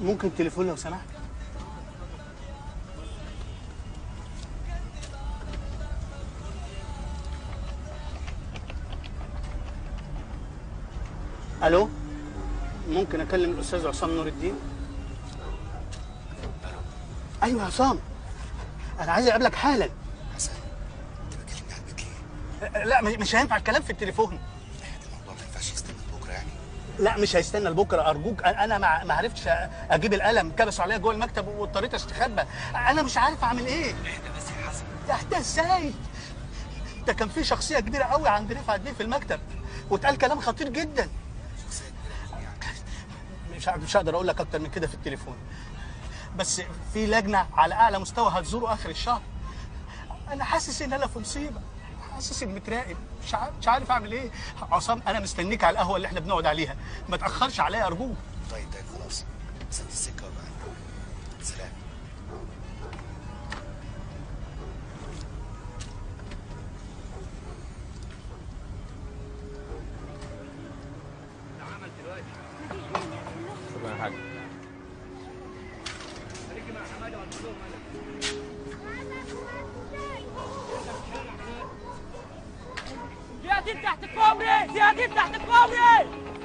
ممكن تليفون لو سمحت الو ممكن اكلم الاستاذ عصام نور الدين ايوه يا عصام انا عايز اقابلك حالا حسن انت بتكلمني على البيت ليه؟ لا مش- مش هينفع الكلام في التليفون الموضوع ما ينفعش يستنى بكره يعني لا مش هيستنى لبكره ارجوك انا ما ما عرفتش اجيب القلم كبسوا عليا جوه المكتب واضطريت استخبى انا مش عارف اعمل ايه اهدى بس يا حسن اهدى ازاي ده كان في شخصيه كبيره قوي عند رفعت بيه في المكتب واتقال كلام خطير جدا شخصيه كبيره يعني مش ع- مش هقدر اقول لك اكتر من كده في التليفون بس في لجنه على اعلى مستوى هتزوره اخر الشهر انا حاسس ان انا في مصيبه حاسس اني متراقب مش عارف مش عارف اعمل ايه عصام انا مستنيك على القهوه اللي احنا بنقعد عليها ما تاخرش عليا ارجوك طيب طيب خلاص سد السكه وبقى سلام شكرا يا حاج زيادين تحت الكوبري زيادين تحت الكوبري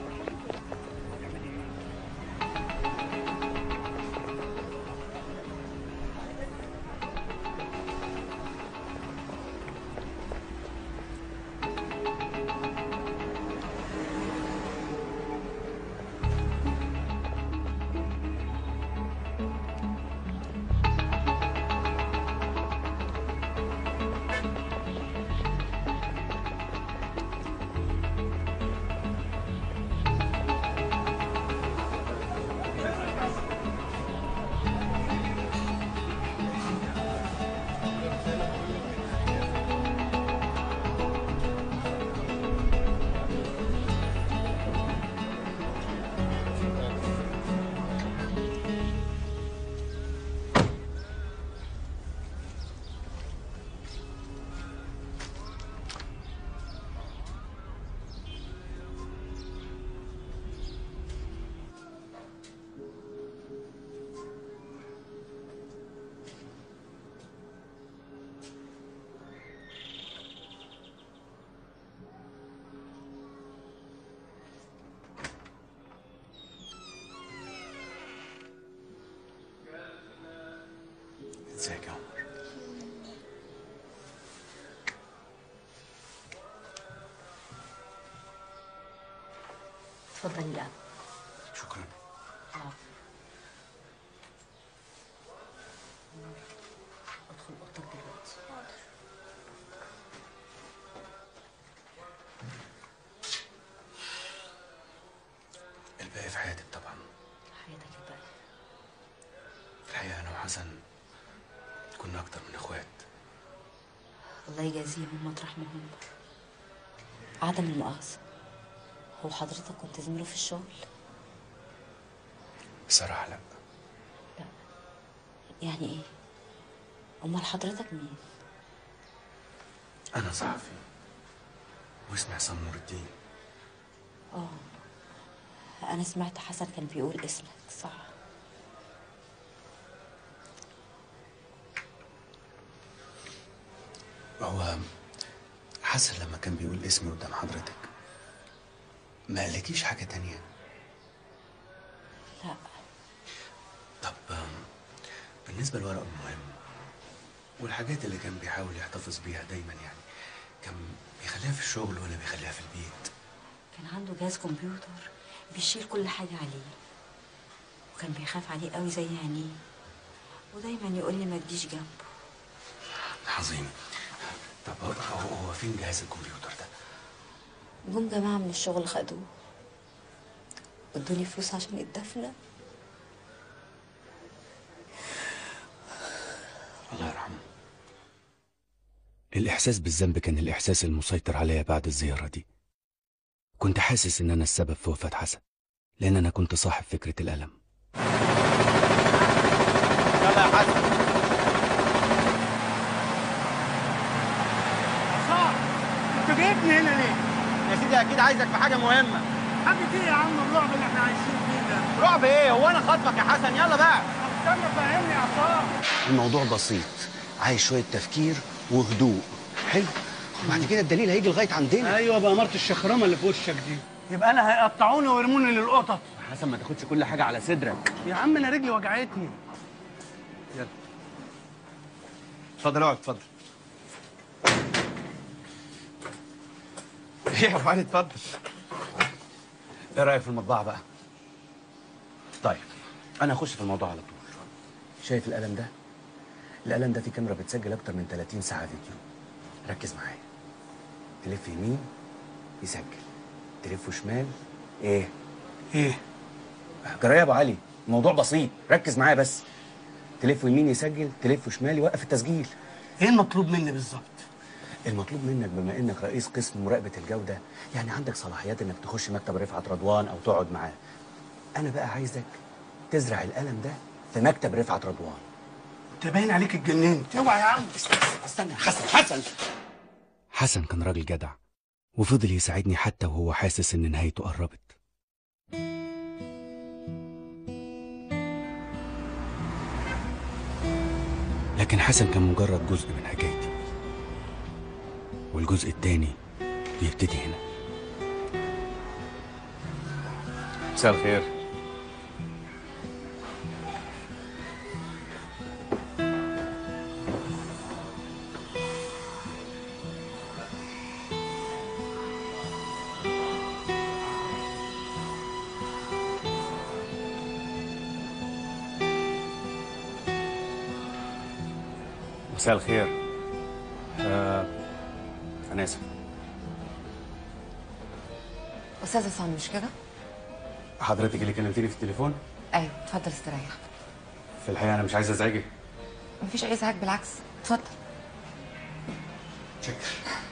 ازيك يا عمر اتفضلي القهوة شكرا ادخل اوضتك دلوقتي الباقي في حياتك طبعا حياتك الباقية في الحقيقه انا وحسن كنا اكتر من اخوات الله يجازيهم مطرح ما هم عدم المؤاخذة هو حضرتك كنت زميله في الشغل؟ بصراحه لا لا يعني ايه؟ امال حضرتك مين؟ انا صحفي واسمي عصام نور الدين اه انا سمعت حسن كان بيقول اسمك صح هو حسن لما كان بيقول اسمي قدام حضرتك ما قالكيش حاجه تانية لا طب آم، بالنسبه لورقه المهم والحاجات اللي كان بيحاول يحتفظ بيها دايما يعني كان بيخليها في الشغل ولا بيخليها في البيت كان عنده جهاز كمبيوتر بيشيل كل حاجة عليه وكان بيخاف عليه قوي زي عينيه ودايما يقول لي ما تجيش جنبه عظيم طب هو هو- هو فين جهاز الكمبيوتر ده جم جماعة من الشغل خدوه ادوني فلوس عشان الدفنة الله يرحمه الإحساس بالذنب كان الإحساس المسيطر عليا بعد الزيارة دي كنت حاسس إن أنا السبب في وفاة حسن لأن أنا كنت صاحب فكرة الألم يلا يا حسن عصام انت جايبني هنا ليه؟ يا سيدي اكيد عايزك في حاجه مهمه حاجة ايه يا عم الرعب اللي احنا عايشين فيه رعب ايه هو انا خاطفك يا حسن يلا بقى استنى فهمني يا عصام الموضوع بسيط عايز شويه تفكير وهدوء حلو وبعد كده الدليل هيجي لغايه عندنا ايوه بأمارة الشخرمه اللي في وشك دي يبقى انا هيقطعوني ويرموني للقطط حسن ما تاخدش كل حاجه على صدرك يا عم انا رجلي وجعتني اتفضل اقعد اتفضل ايه يا ابو علي اتفضل ايه رايك في المطبعه بقى طيب انا هخش في الموضوع على طول شايف القلم ده القلم ده فيه كاميرا بتسجل اكتر من 30 ساعه فيديو ركز معايا تلف يمين يسجل تلف شمال ايه ايه جرايه يا ابو علي الموضوع بسيط ركز معايا بس تلف يمين يسجل تلف شمال يوقف التسجيل ايه المطلوب مني بالظبط المطلوب منك بما انك رئيس قسم مراقبه الجوده يعني عندك صلاحيات انك تخش مكتب رفعت رضوان او تقعد معاه انا بقى عايزك تزرع القلم ده في مكتب رفعت رضوان انت باين عليك اتجننت اوعى يا عم استنى حسن حسن حسن كان راجل جدع وفضل يساعدني حتى وهو حاسس ان نهايته قربت لكن حسن كان مجرد جزء من حكايتي والجزء التاني بيبتدي هنا مساء الخير مساء الخير آه انا اسف استاذ عصام مش كده؟ حضرتك اللي كلمتني في التليفون ايوه اتفضل استريح في الحقيقه انا مش عايز ازعجك مفيش اي ازعاج بالعكس اتفضل شكرا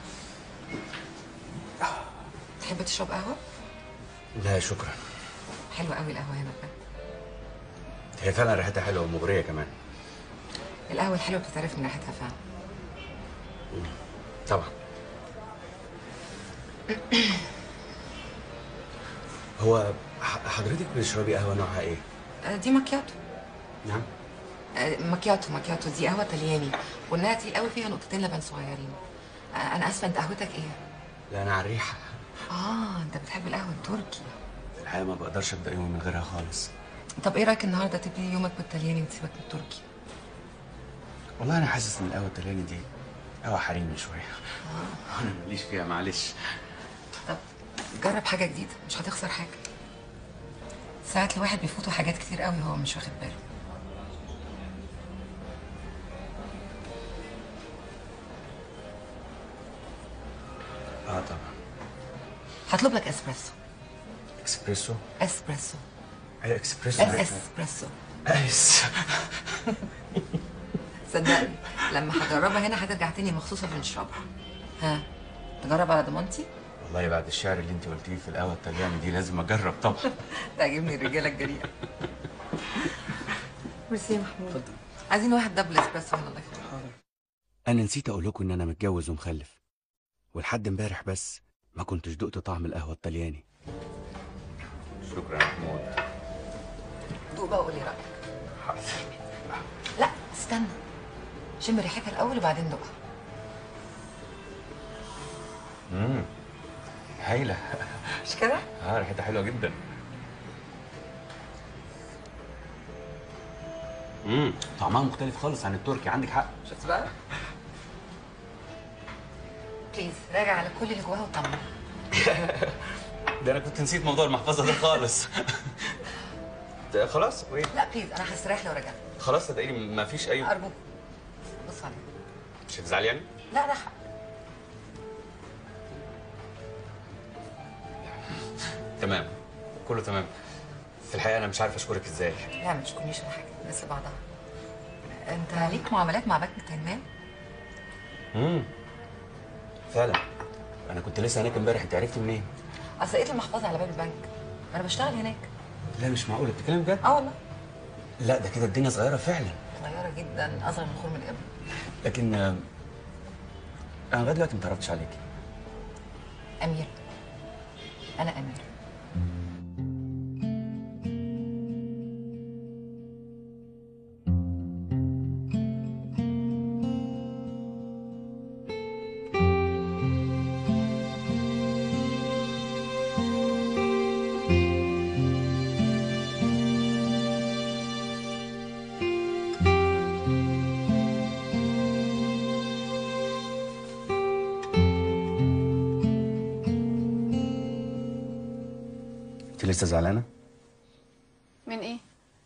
تحب تشرب قهوه؟ لا شكرا حلوه قوي القهوه هنا بجد هي فعلا ريحتها حلوه ومغريه كمان القهوه الحلوه بتتعرف من ريحتها فعلا طبعا هو ح- حضرتك بتشربي قهوه نوعها ايه؟ آه، دي ماكياتو نعم آه، ماكياتو ماكياتو دي قهوه طلياني والنها تقيل قوي فيها نقطتين لبن صغيرين آه، انا اسفه انت قهوتك ايه؟ لا انا على الريحه اه انت بتحب القهوه التركي في الحقيقه ما بقدرش ابدا يومي من غيرها خالص طب ايه رايك النهارده تبتدي يومك بالطلياني وتسيبك من التركي؟ والله انا حاسس ان القهوه الطلياني دي قهوه حريمي شويه انا ماليش فيها معلش طب جرب حاجه جديده مش هتخسر حاجه ساعات الواحد بيفوته حاجات كتير قوي هو مش واخد باله اه طبعا هطلب لك اسبريسو اكسبريسو اسبريسو ايه اكسبريسو اسبريسو ايس صدقني لما هجربها هنا هترجع تاني مخصوص عشان نشربها ها تجرب على ضمانتي والله بعد الشعر اللي انت قلتيه في القهوه الطلياني دي لازم اجرب طبعا تعجبني الرجاله الجريئه ميرسي يا محمود عايزين واحد دبل اسبريسو هنا الله يخليك انا نسيت اقول لكم ان انا متجوز ومخلف ولحد امبارح بس ما كنتش دقت طعم القهوه الطلياني شكرا يا محمود دوق بقى وقولي رايك لا استنى شم ريحتها الاول وبعدين دوقها هايله مش كده اه ريحتها حلوه جدا امم طعمها مختلف خالص عن التركي عندك حق شفت بقى بليز راجع على كل اللي جواها وطمن ده انا كنت نسيت موضوع المحفظه ده خالص ده خلاص وين لا بليز انا هستريح لو رجعت خلاص صدقيني ما فيش اي ارجوك بص عليها مش هتزعلي يعني لا لا حق. تمام كله تمام في الحقيقه انا مش عارف اشكرك ازاي لا ما تشكرنيش ولا حاجه لسه بعضها انت ليك معاملات مع بنك تنميه امم فعلا انا كنت لسه هناك امبارح انت عرفتي منين اصل لقيت المحفظه على باب البنك انا بشتغل هناك لا مش معقوله بتتكلم بجد اه والله لا ده كده الدنيا صغيره فعلا صغيره جدا اصغر من خرم الابن لكن آه، انا لغايه دلوقتي ما تعرفتش عليكي امير انا امير انت لسه زعلانه من ايه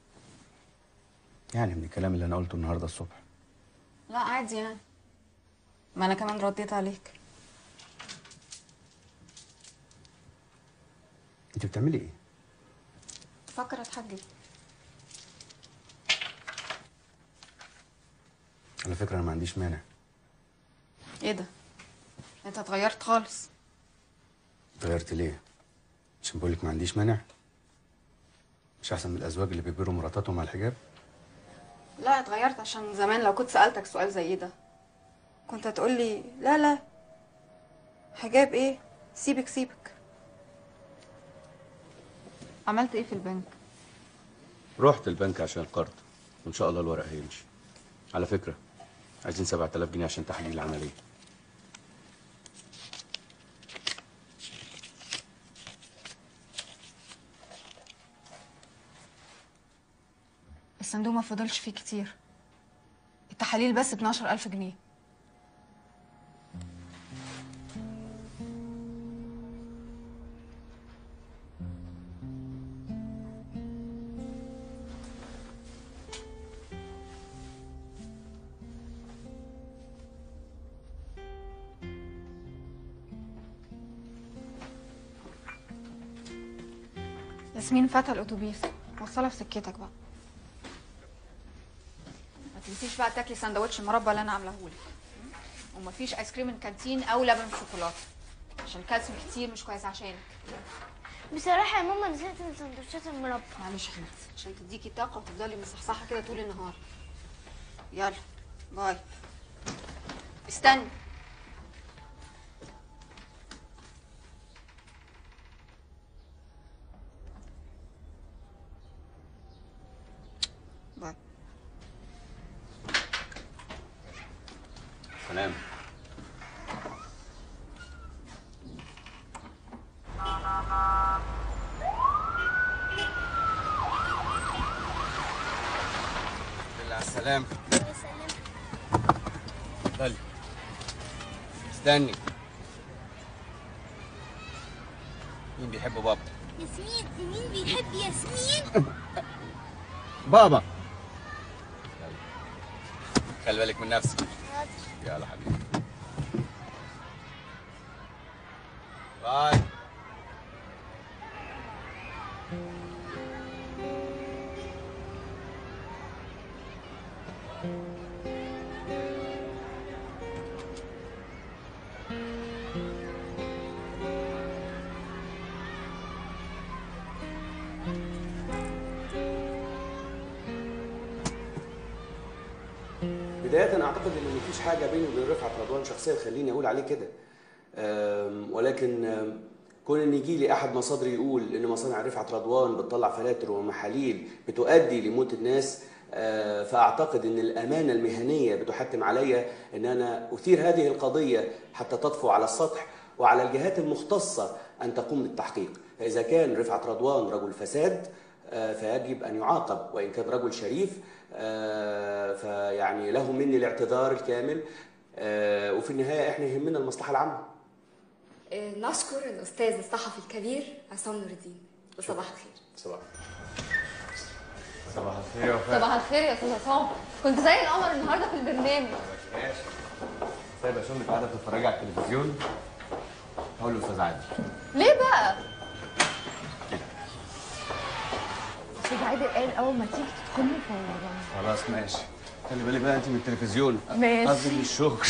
يعني من الكلام اللي انا قلته النهارده الصبح لا عادي يعني ما انا كمان رديت عليك انت بتعملي ايه فكر اتحجج على فكره انا ما عنديش مانع ايه ده انت اتغيرت خالص غيرت ليه عشان بقول لك ما عنديش مانع مش احسن من الازواج اللي بيجبروا مراتاتهم على الحجاب لا اتغيرت عشان زمان لو كنت سألتك سؤال زي ده كنت هتقولي لا لا حجاب ايه سيبك سيبك عملت ايه في البنك رحت البنك عشان القرض وان شاء الله الورق هيمشي على فكره عايزين 7000 جنيه عشان تحليل العمليه الصندوق ما فضلش فيه كتير التحاليل بس 12000 جنيه ياسمين فاتها الاتوبيس وصلها في سكتك بقى ما تنسيش بقى تاكلي سندوتش المربى اللي انا عاملاه لك ومفيش ايس كريم من كانتين او لبن شوكولاته عشان الكالسيوم كتير مش كويس عشانك بصراحة يا ماما أنا زهقت من سندوتشات المربى معلش يا حبيبتي عشان تديكي طاقه وتفضلي مصحصحه كده طول النهار يلا باي استني باي سلام بالله على السلامة اتفضلي استني مين بيحب بابا؟ ياسمين مين بيحب ياسمين؟ بابا خلي بالك من نفسك يلا حبيبي باي بداية أعتقد إن مفيش حاجة بيني وبين رفعت رضوان شخصية تخليني أقول عليه كده. أم، ولكن أم، كون إن يجي لي أحد مصادري يقول إن مصانع رفعت رضوان بتطلع فلاتر ومحاليل بتؤدي لموت الناس آه، فأعتقد إن الأمانة المهنية بتحتم عليا إن أنا أثير هذه القضية حتى تطفو على السطح وعلى الجهات المختصة أن تقوم بالتحقيق. فإذا كان رفعت رضوان رجل فساد آه، فيجب أن يعاقب وإن كان رجل شريف آه، فيعني له مني الاعتذار الكامل آه، وفي النهاية إحنا يهمنا المصلحة العامة آه، نشكر الأستاذ الصحفي الكبير عصام نور الدين وصباح الخير صباح صباح الخير يا وفاء صباح الخير يا أستاذ عصام كنت زي القمر النهارده في البرنامج سايبه شغلك قاعده بتتفرجي على التلفزيون هقول له استاذ عادل ليه بقى؟ أستاذ عادل قال أول ما تيجي تدخلي في خلاص ماشي خلي بالك بقى انت من التلفزيون ماشي. قصدي من الشغل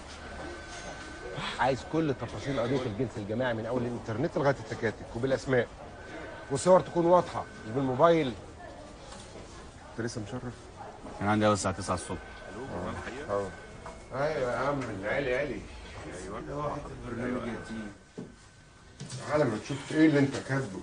عايز كل تفاصيل قضيه الجنس الجماعي من اول الانترنت لغايه التكاتك وبالاسماء والصور تكون واضحه مش بالموبايل انت لسه مشرف كان عندي اول الساعه 9 الصبح اه ايوه يا عم العلي علي ايوه البرنامج يتيم تعالى ما تشوف ايه اللي انت كاتبه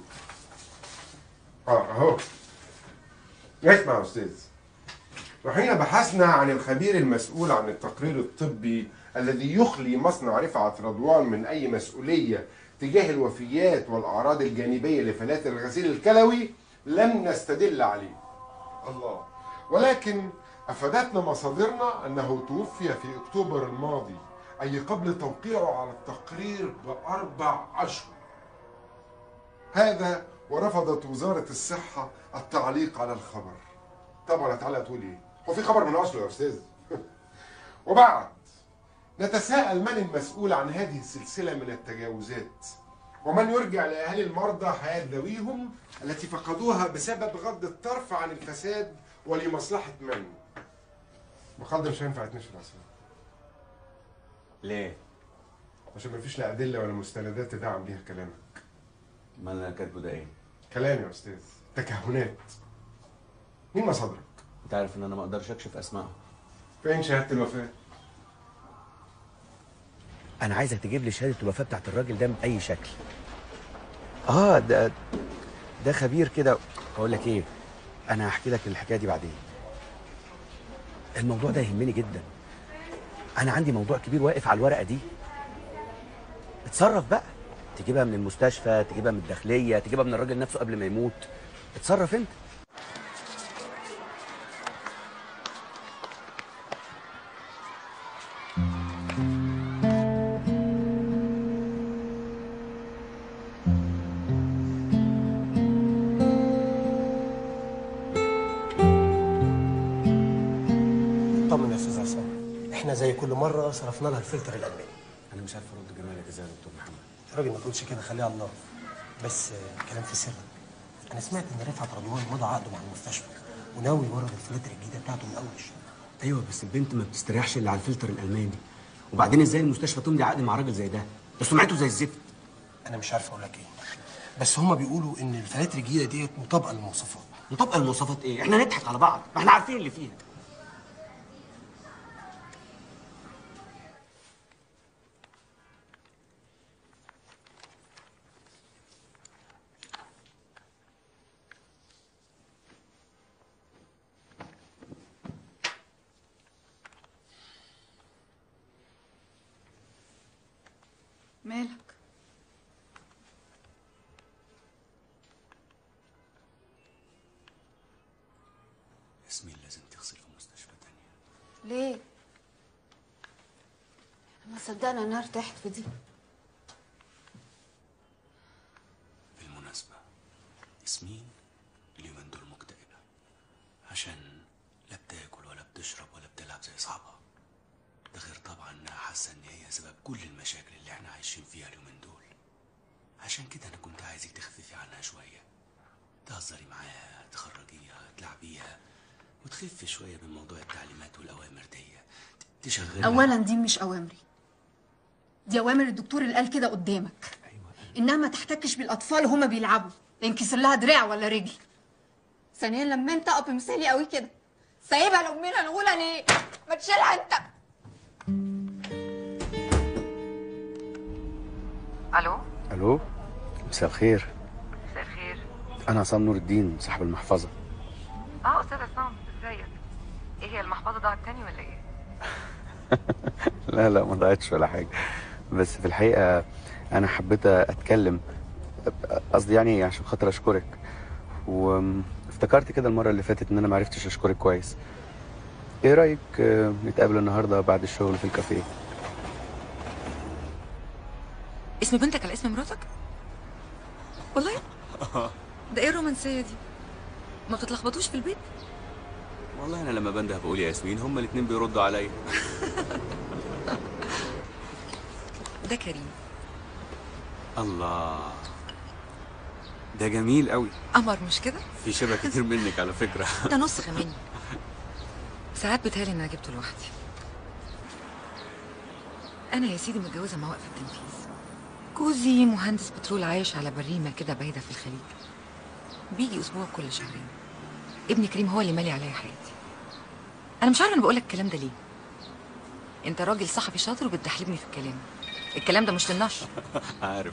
اه اهو اسمع يا استاذ وحين بحثنا عن الخبير المسؤول عن التقرير الطبي الذي يخلي مصنع رفعت رضوان من اي مسؤوليه تجاه الوفيات والاعراض الجانبيه لفلاتر الغسيل الكلوي لم نستدل عليه الله ولكن افادتنا مصادرنا انه توفي في اكتوبر الماضي اي قبل توقيعه على التقرير باربع اشهر هذا ورفضت وزارة الصحة التعليق على الخبر طبعا هتعلق تقول ايه هو في خبر من اصله يا استاذ وبعد نتساءل من المسؤول عن هذه السلسلة من التجاوزات ومن يرجع لأهالي المرضى حياة ذويهم التي فقدوها بسبب غض الطرف عن الفساد ولمصلحة من مخلد مش هينفع يتنشر أصلا ليه؟ عشان مفيش لا أدلة ولا مستندات تدعم بيها كلامك ما انا كاتبه ده ايه؟ كلام يا أستاذ تكهنات مين مصادرك؟ انت عارف ان انا ما اقدرش اكشف اسمائهم فين شهادة الوفاة؟ انا عايزك تجيب لي شهاده الوفاه بتاعت الراجل ده باي شكل اه ده ده خبير كده اقول لك ايه انا هحكي لك الحكايه دي بعدين الموضوع ده يهمني جدا انا عندي موضوع كبير واقف على الورقه دي اتصرف بقى تجيبها من المستشفى تجيبها من الداخليه تجيبها من الراجل نفسه قبل ما يموت اتصرف انت طمن يا استاذ عصام احنا زي كل مره صرفنا لها الفلتر الالماني انا مش عارف ارد جمالك ازاي يا دكتور محمد يا راجل ما تقولش كده خليها على الله بس آه، كلام في سر انا سمعت ان رفعت رضوان مضى عقده مع المستشفى وناوي يورد الفلاتر الجديده بتاعته من اول الشهر ايوه بس البنت ما بتستريحش الا على الفلتر الالماني وبعدين ازاي المستشفى تمضي عقد مع راجل زي ده ده سمعته زي الزفت انا مش عارف اقول لك ايه بس هما بيقولوا ان الفلاتر الجديده ديت مطابقه للمواصفات مطابقه المواصفات ايه احنا نضحك على بعض ما احنا عارفين اللي فيها مالك ياسمين لازم تغسل في مستشفى تانية ليه ما صدقنا انها ارتاحت في دي بالمناسبة ياسمين اليومين دول مكتئبة عشان لا بتاكل ولا بتشرب ولا بتلعب زي اصحابها ده غير طبعا انها حاسة ان هي سبب كل المشاكل اللي احنا عايشين فيها اليومين دول عشان كده انا كنت عايزك تخففي عنها شوية تهزري معاها تخرجيها تلعبيها وتخفي شوية من موضوع التعليمات والأوامر دي ت- تشغلها اولا دي مش اوامري دي اوامر الدكتور اللي قال كده قدامك انها ما تحتكش بالاطفال وهما بيلعبوا ينكسر لها دراع ولا رجل ثانيا لما انت اب مثالي قوي كده سايبها لامنا نقولها ليه ما تشيلها انت الو الو مساء الخير مساء الخير انا عصام نور الدين صاحب المحفظه اه استاذ عصام ازيك ايه هي المحفظه ضاعت تاني ولا ايه لا لا ما ضاعتش ولا حاجه بس في الحقيقه انا حبيت اتكلم قصدي يعني عشان خاطر اشكرك وافتكرت كده المره اللي فاتت ان انا ما عرفتش اشكرك كويس ايه رايك آه، نتقابل النهارده بعد الشغل في الكافيه اسم بنتك على اسم مراتك والله ده ايه الرومانسيه دي ما بتتلخبطوش في البيت والله انا لما بنده بقول يا ياسمين هما الاثنين بيردوا عليا ده كريم الله ده جميل قوي قمر مش كده في شبه كتير منك على فكره ده نسخه مني ساعات بتهيألي ان انا جبته لوحدي انا يا سيدي متجوزه مع وقف التنفيذ جوزي مهندس بترول عايش على بريمه كده بعيده في الخليج بيجي اسبوع كل شهرين ابن كريم هو اللي مالي عليا حياتي انا مش عارفه انا بقول لك الكلام ده ليه انت راجل صحفي شاطر وبتدحلبني في الكلام الكلام ده مش للنشر عارف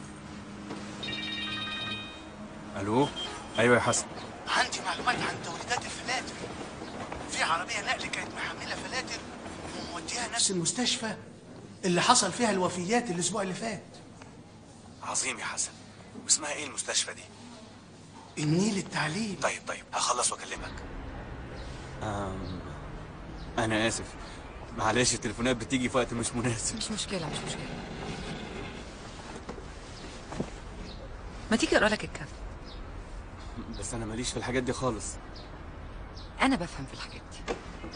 الو ايوه يا حسن عندي معلومات عن توريدات الفلاتر في عربية نقل كانت محملة فلاتر وموديها نفس المستشفى اللي حصل فيها الوفيات الأسبوع اللي فات عظيم يا حسن واسمها ايه المستشفى دي النيل التعليم طيب طيب هخلص واكلمك أم... انا اسف معلش التليفونات بتيجي في وقت مش مناسب مش مشكله مش مشكله ما تيجي اقرا لك الكتاب بس انا ماليش في الحاجات دي خالص انا بفهم في الحاجات دي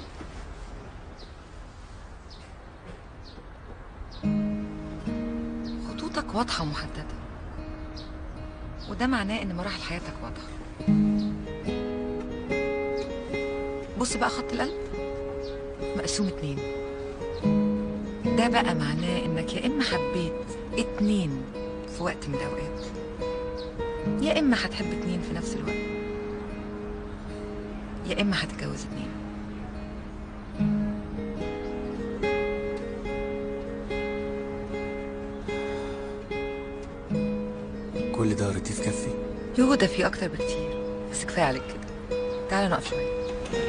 خطوطك واضحة ومحددة وده معناه ان مراحل حياتك واضحة بص بقى خط القلب مقسوم اتنين ده بقى معناه انك يا اما حبيت اتنين في وقت من الاوقات يا اما هتحب اتنين في نفس الوقت يا اما هتتجوز اتنين كل ده رتيف كفي يوه ده في اكتر بكتير بس كفايه عليك كده تعالى نقف شويه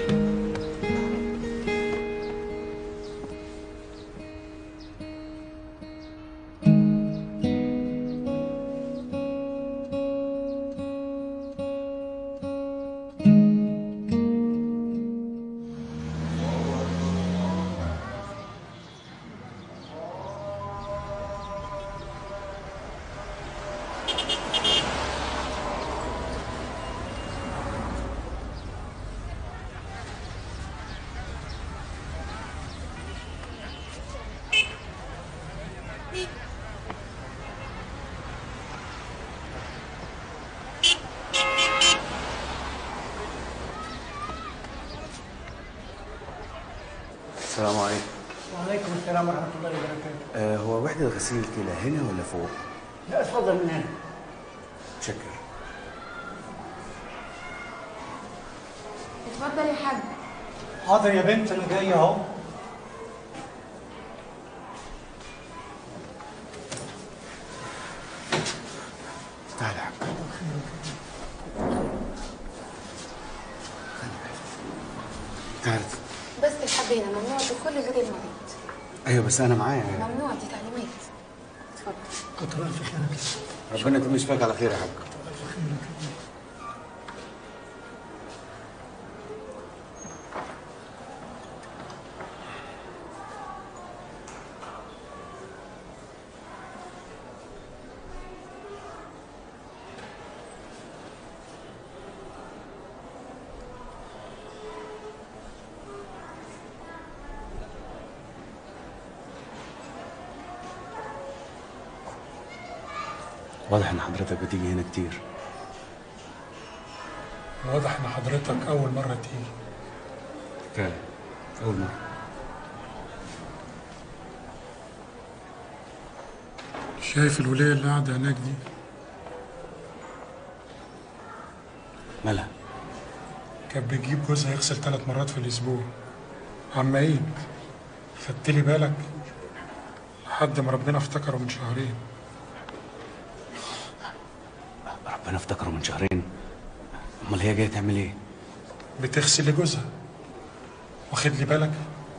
السلام عليكم وعليكم السلام ورحمة الله وبركاته. آه هو وحدة غسيل الكلى هنا ولا فوق؟ لا اتفضل من هنا. شكر اتفضل يا حاج حاضر يا بنت أنا جاي أهو. تعالى يا حاج تعالى بس الحاج هنا ممنوع دخول غير المريض ايوه بس انا معايا ممنوع دي تعليمات اتفضل كتر ألف خيرك. ربنا يتم يشفاك على خير يا حاج واضح ان حضرتك بتيجي هنا كتير واضح ان حضرتك اول مره تيجي فعلا اول مره شايف الوليه اللي قاعده هناك دي مالها كانت بتجيب جوزها يغسل ثلاث مرات في الاسبوع عم عيد خدتلي بالك لحد ما ربنا افتكره من شهرين ربنا افتكره من شهرين امال هي جايه تعمل ايه بتغسل لجوزها واخد لي بالك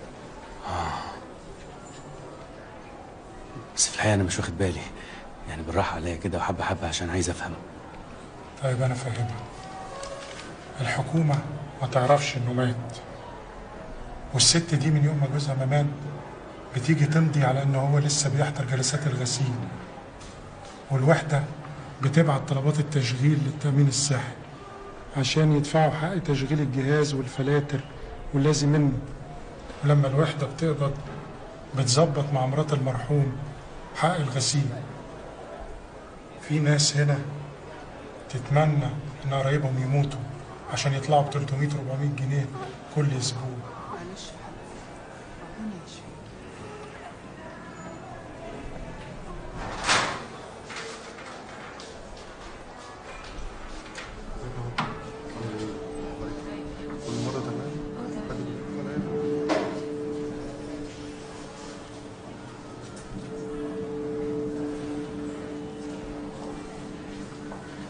بس في الحقيقه انا مش واخد بالي يعني بالراحه عليا كده وحبه حبه عشان عايز افهم طيب انا فاهمها الحكومه ما تعرفش انه مات والست دي من يوم ما جوزها ما مات بتيجي تمضي على انه هو لسه بيحضر جلسات الغسيل والوحده بتبعت طلبات التشغيل للتامين الصحي عشان يدفعوا حق تشغيل الجهاز والفلاتر واللازم منه ولما الوحده بتقبض بتظبط مع مرات المرحوم حق الغسيل في ناس هنا تتمنى ان قرايبهم يموتوا عشان يطلعوا ب 300 400 جنيه كل اسبوع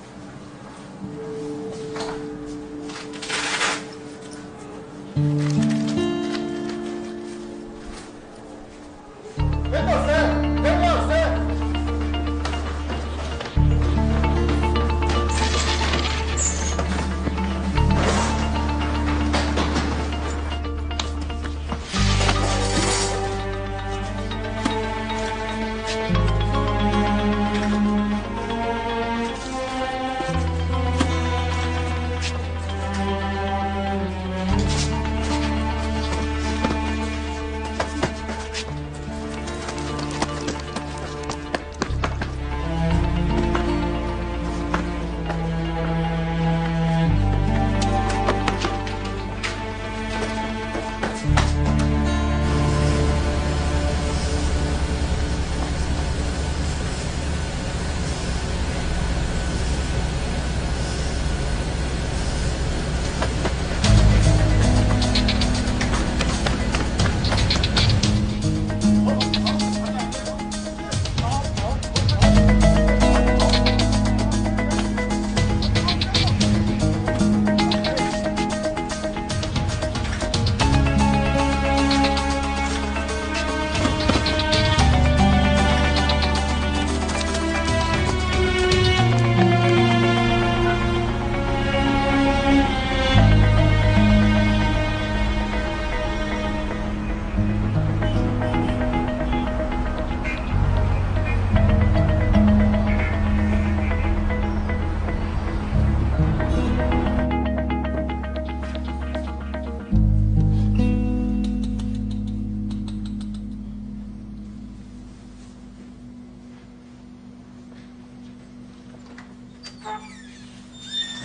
Thank you.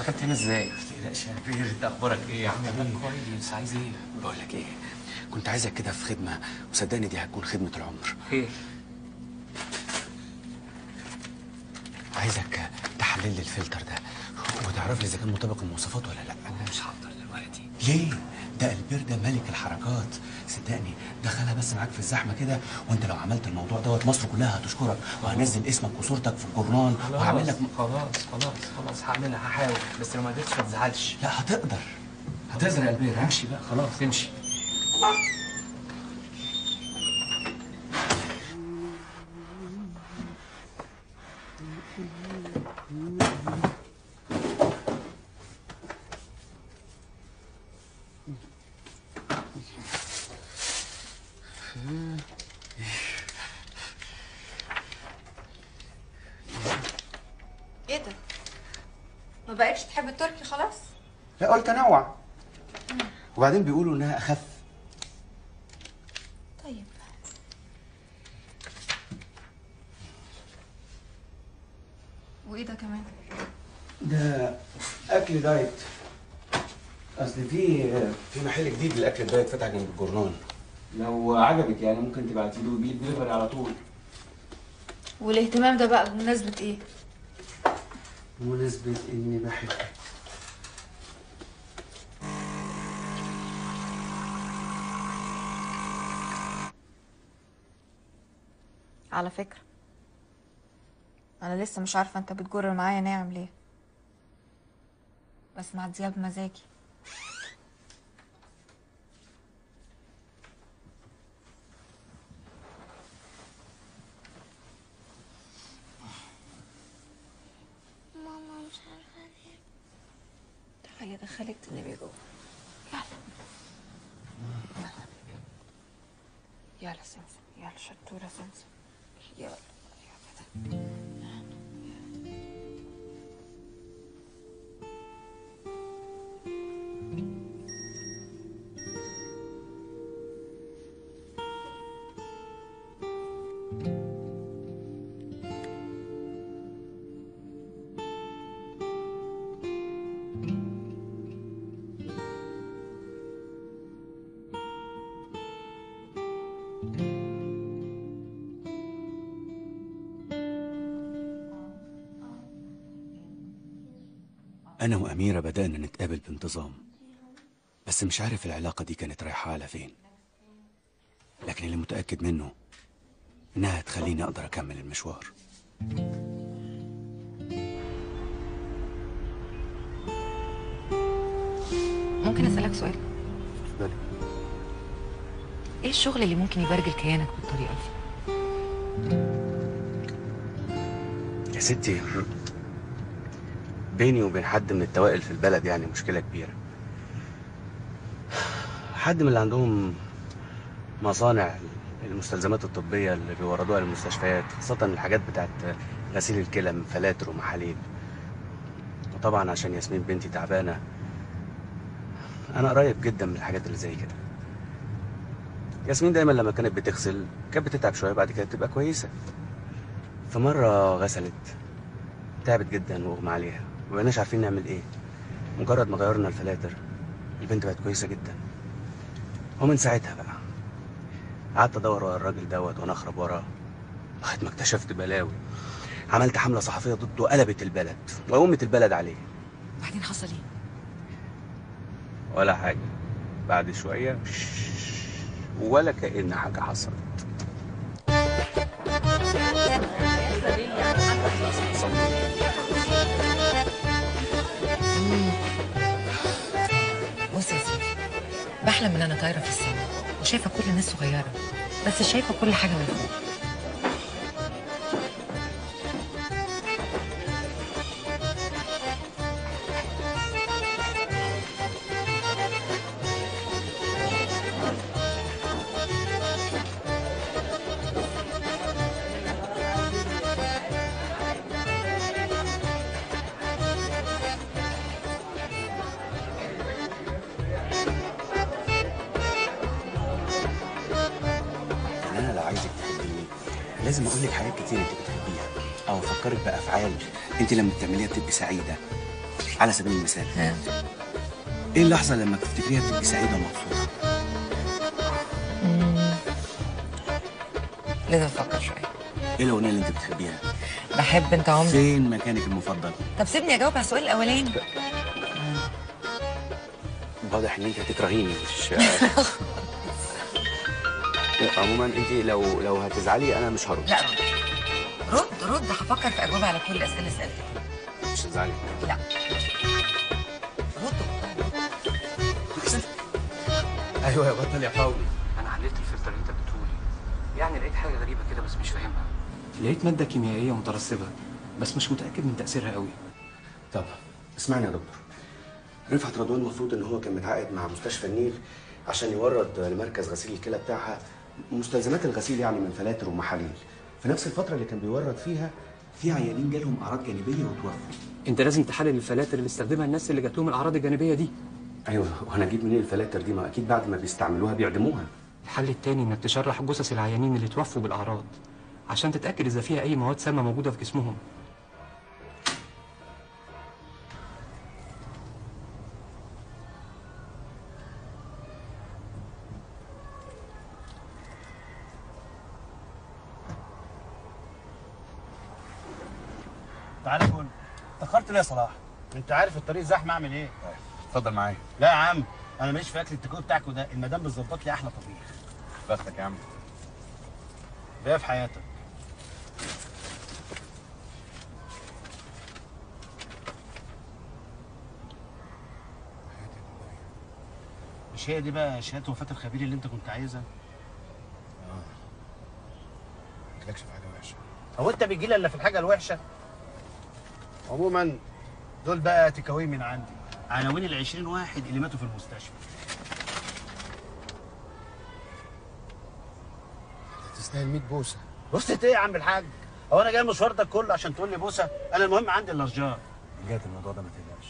دخلت هنا ازاي؟ ما تقلقش يا كبير انت اخبارك ايه يا عم انا كويس عايز ايه؟ بقول لك ايه كنت عايزك كده في خدمه وصدقني دي هتكون خدمه العمر ايه؟ عايزك تحلل لي الفلتر ده وتعرف لي اذا كان مطابق المواصفات ولا لا انا مش هقدر دلوقتي ليه ده البير ده ملك الحركات صدقني دخلها بس معاك في الزحمه كده وانت لو عملت الموضوع دوت مصر كلها هتشكرك وهنزل اسمك وصورتك في الجورنال وهعمل لك خلاص خلاص خلاص هعملها هحاول بس لو ما قدرتش ما تزعلش لا هتقدر هتقدر يا البير امشي بقى خلاص امشي ايه ده؟ ما بقتش تحب التركي خلاص؟ لا قلت انوع وبعدين بيقولوا انها اخف طيب وايه ده كمان؟ ده اكل دايت اصل في في محل جديد للاكل الدايت فتح جنب الجورنال لو عجبك يعني ممكن تبعتي له بيه دليفري على طول والاهتمام ده بقى بمناسبة ايه؟ بمناسبة اني بحبك على فكرة أنا لسه مش عارفة أنت بتجر معايا ناعم ليه بس معديها بمزاجي ماما مش عارفة ليه تعالي أدخلك تنامي جوه يلا يلا يلا سمسم يلا شطورة سمسم يلا يا كده انا واميره بدانا نتقابل بانتظام بس مش عارف العلاقه دي كانت رايحه على فين لكن اللي متاكد منه انها هتخليني اقدر اكمل المشوار ممكن اسالك سؤال اتفضلي ايه الشغل اللي ممكن يبرجل كيانك بالطريقه دي يا ستي بيني وبين حد من التوائل في البلد يعني مشكلة كبيرة حد من اللي عندهم مصانع المستلزمات الطبية اللي بيوردوها للمستشفيات خاصة الحاجات بتاعت غسيل الكلى من فلاتر ومحاليل وطبعا عشان ياسمين بنتي تعبانة أنا قريب جدا من الحاجات اللي زي كده ياسمين دايما لما كانت بتغسل كانت بتتعب شوية بعد كده تبقى كويسة في مرة غسلت تعبت جدا واغمى عليها مبقناش عارفين نعمل ايه مجرد ما غيرنا الفلاتر البنت بقت كويسة جدا ومن ساعتها بقى قعدت ادور ورا الراجل دوت وانا اخرب وراه لغايه ما اكتشفت بلاوي عملت حملة صحفية ضده وقلبت البلد وقومت البلد عليه بعدين حصل ايه ولا حاجة بعد شوية ولا كأن حاجة حصلت بص يا سيدي بحلم ان انا طايره في السماء وشايفه كل الناس صغيره بس شايفه كل حاجه من فوق يعني انا لو عايزك تحبيني لازم اقول لك حاجات كتير انت بتحبيها او افكرك بافعال انت لما بتعمليها بتبقي سعيده على سبيل المثال ايه اللحظه لما تفتكريها بتبقي سعيده ومبسوطه لازم افكر شويه ايه الاغنيه اللي انت بتحبيها بحب انت عمري فين مكانك المفضل طب سيبني اجاوب على السؤال الاولاني واضح ان انت هتكرهيني مش عموما انت لو لو هتزعلي انا مش هرد لا رد رد رد هفكر في اجوبه على كل الاسئله اللي سالتها مش هتزعلي لا ايوه يا بطل يا فوزي انا حليت الفلتر اللي انت بتقولي يعني لقيت حاجه غريبه كده بس مش فاهمها لقيت ماده كيميائيه مترسبه بس مش متاكد من تاثيرها قوي طب اسمعني يا دكتور رفعت رضوان المفروض ان هو كان متعاقد مع مستشفى النيل عشان يورد لمركز غسيل الكلى بتاعها مستلزمات الغسيل يعني من فلاتر ومحاليل في نفس الفتره اللي كان بيورد فيها في عيانين جالهم اعراض جانبيه وتوفوا انت لازم تحلل الفلاتر اللي استخدمها الناس اللي جات لهم الاعراض الجانبيه دي ايوه وانا اجيب منين الفلاتر دي ما اكيد بعد ما بيستعملوها بيعدموها الحل التاني انك تشرح جثث العيانين اللي توفوا بالاعراض عشان تتاكد اذا فيها اي مواد سامه موجوده في جسمهم تعالى كل اتاخرت ليه يا صلاح انت عارف الطريق زحمه اعمل ايه اتفضل معايا لا يا عم انا ماليش في اكل التكوت بتاعكوا ده المدام بتظبط لي احلى طبيخ بختك يا عم ده في حياتك مش هي دي بقى شهاده وفاه الخبير اللي انت كنت عايزها ما قلتلكش في حاجه وحشه هو انت بيجي لي الا في الحاجه الوحشه عموما دول بقى تكاوي من عندي عناوين ال 20 واحد اللي ماتوا في المستشفى تستاهل 100 بوسه بصت ايه يا عم الحاج هو انا جاي المشوار ده كله عشان تقول لي بوسه انا المهم عندي الارجاء جات الموضوع ده ما تقلقش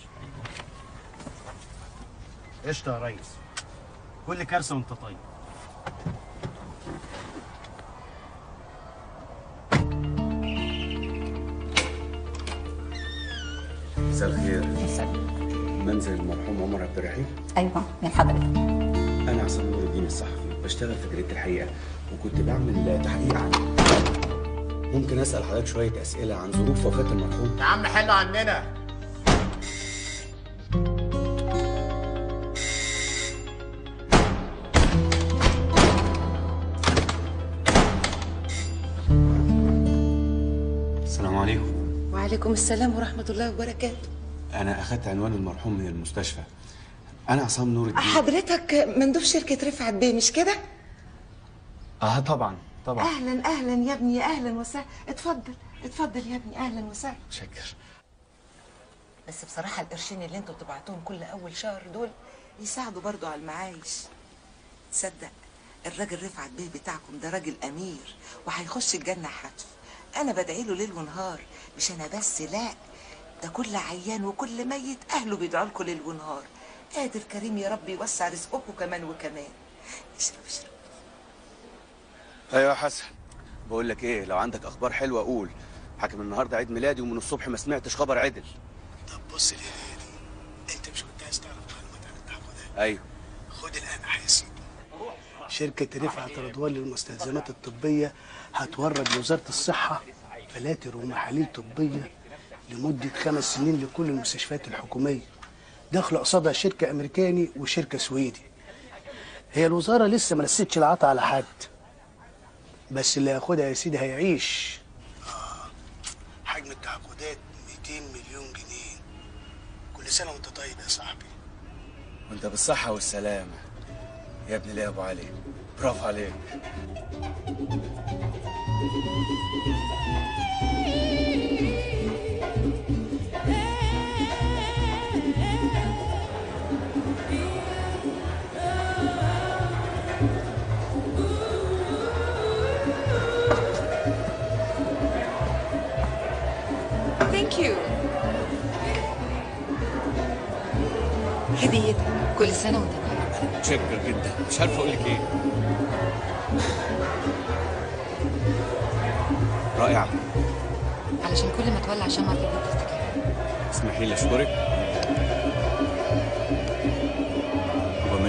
قشطه يا ريس كل كارثه وانت طيب مساء الخير منزل المرحوم عمر عبد الرحيم ايوه من حضرتك انا عصام نور الدين الصحفي بشتغل في جريده الحقيقه وكنت بعمل تحقيق عنه ممكن اسال حضرتك شويه اسئله عن ظروف وفاه المرحوم يا عم حل عننا السلام عليكم وعليكم السلام ورحمة الله وبركاته انا اخدت عنوان المرحوم من المستشفى انا عصام نور الدين حضرتك مندوب شركة رفعت بيه مش كده؟ اه طبعا طبعا أهلا أهلا يا ابني أهلا وسهلا اتفضل اتفضل يا ابني أهلا وسهلا شكر بس بصراحة القرشين اللي انتوا بتبعتوهم كل أول شهر دول يساعدوا برضو على المعايش تصدق الراجل رفعت بيه بتاعكم ده راجل أمير وهيخش الجنة حتف أنا بدعي له ليل ونهار مش أنا بس لا ده كل عيان وكل ميت أهله بيدعوا لكم ليل ونهار قادر كريم يا رب يوسع رزقكم كمان وكمان اشرب اشرب ايوه يا حسن بقول لك ايه لو عندك اخبار حلوه قول حاكم النهارده عيد ميلادي ومن الصبح ما سمعتش خبر عدل طب بص ليه دي انت مش كنت عايز تعرف معلومات عن التعاقدات ايوه خد القمح يا سيدي شركة رفعت رضوان للمستلزمات الطبية هتورد لوزارة الصحة فلاتر ومحاليل طبية لمدة خمس سنين لكل المستشفيات الحكومية داخل قصادها شركة أمريكاني وشركة سويدي هي الوزارة لسه ما لستش العطا على حد بس اللي هياخدها يا سيدي هيعيش آه، حجم التعاقدات 200 مليون جنيه كل سنة وانت طيب يا صاحبي وانت بالصحه والسلامه يا ابني ليه يا ابو علي برافو عليك ثانك يو هديتك كل سنة وانت طيب متشكر جدا مش عارف اقول لك ايه رائعه علشان كل ما تولع شمعة تفضل تفتكرها اسمحي لي اشكرك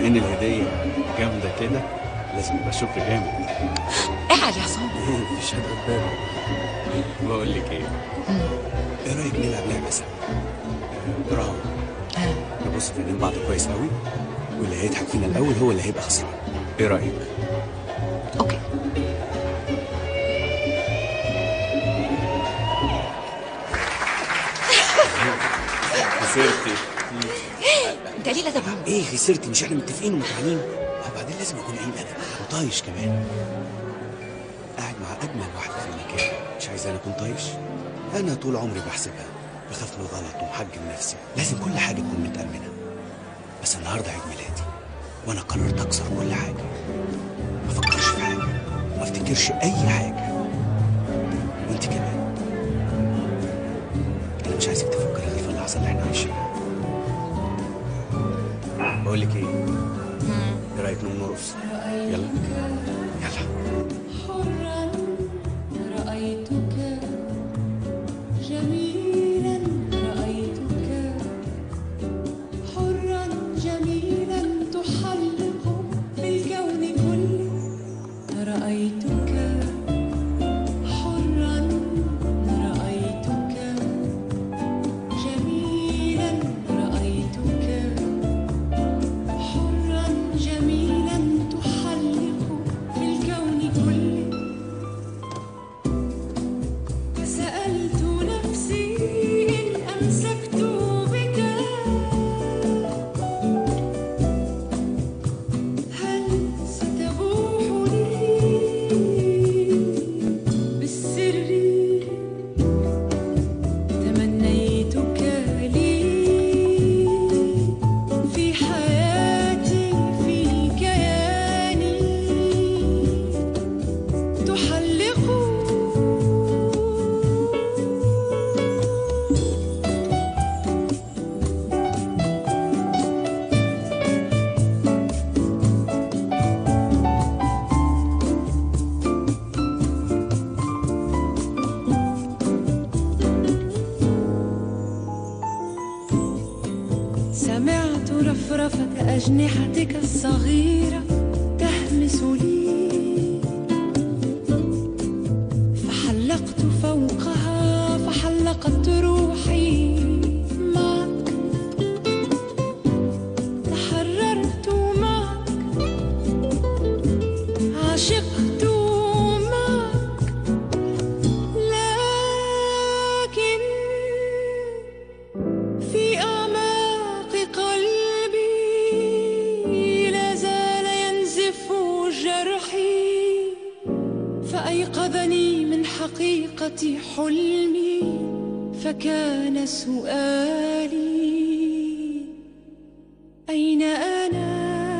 ان الهديه جامده كده لازم يبقى شكر جامد اقعد يا عصام مفيش حد قدامي بقول لك ايه ايه رايك نلعب لعبه سوا آه، دراما نبص في عينين بعض كويس قوي واللي هيضحك فينا الاول هو اللي هيبقى خسران ايه رايك اوكي خسرتي انت ليه لازم ايه خسرتي مش احنا متفقين ومتعانين وبعدين لازم اكون قليل ادب وطايش كمان قاعد مع اجمل واحده في المكان مش عايز انا اكون طايش انا طول عمري بحسبها بخاف من الغلط ومحجم نفسي لازم كل حاجه تكون متامنه بس النهارده عيد ميلادي وانا قررت اكسر كل حاجه ما افكرش في حاجه ما افتكرش اي حاجه وانت كمان انا مش عايزك تفكري غير في اللحظه اللي احنا عايشينها بقول لك ايه ايه رايك نقوم نرقص يلا يلا حرا رأيتك جميلا رأيتك حرا جميلا تحلق في الكون كله رأيتك حرا رأيتك جميلا رأيتك حرا جميلا تحلق في الكون كله سألت نفسي إن أمسكت بك هل ستبوح لي بالسر تمنيتك لي في حياتي في كياني تحلق سمعت رفرفة أجنحتك الصغيرة تهمس لي فحلقت فوقها فحلقت روحي معك تحررت معك عشقت معك لكن في أعماق قلبي لا زال ينزف جرحي فأيقظني من حقيقة حلمي فكان سؤالي أين أنا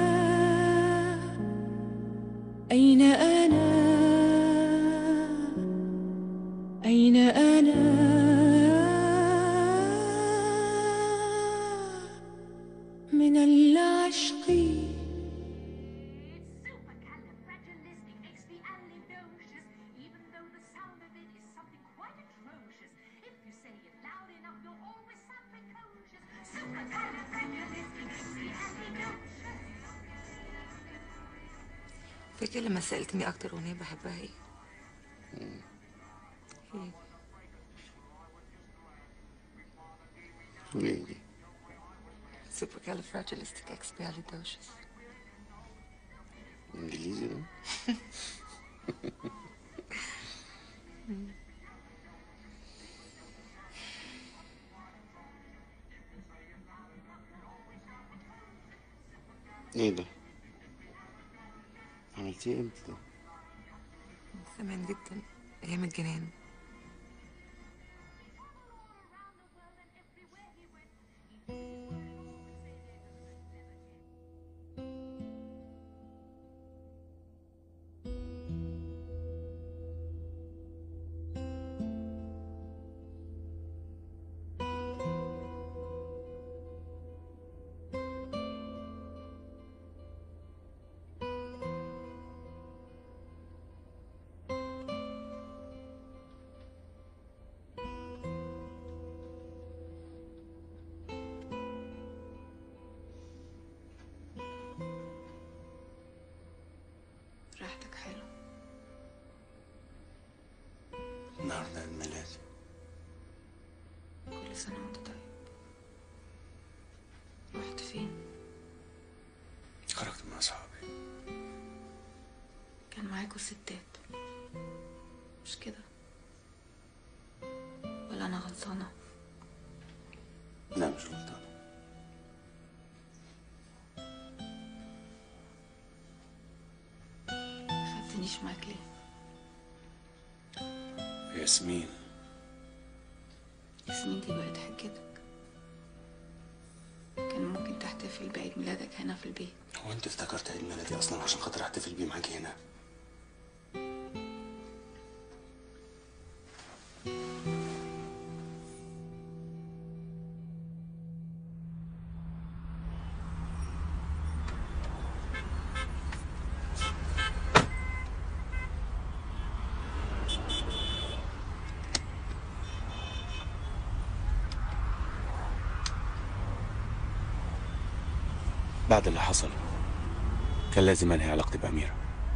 أين أنا أين أنا من العشق فاكر لما سألتني أكتر أغنية بحبها إيه؟ هي ليه دي supercalifragilisticexpialidocious انجليزي ده ايه ده عملتيه امتى ده زمان جدا أيام الجنان ريحتك حلوة النهارده عيد ميلادي كل سنة وانت طيب رحت فين؟ خرجت مع اصحابي كان معاكوا ستات مش كده ولا أنا غلطانة لا مش غلطان خدتنيش معاك ليه؟ ياسمين السنين دي بقت حجتك كان ممكن تحتفل بعيد ميلادك هنا في البيت هو انت افتكرت عيد ميلادي اصلا عشان خاطر احتفل بيه معاكي هنا بعد اللي حصل كان لازم انهي علاقتي بأميرة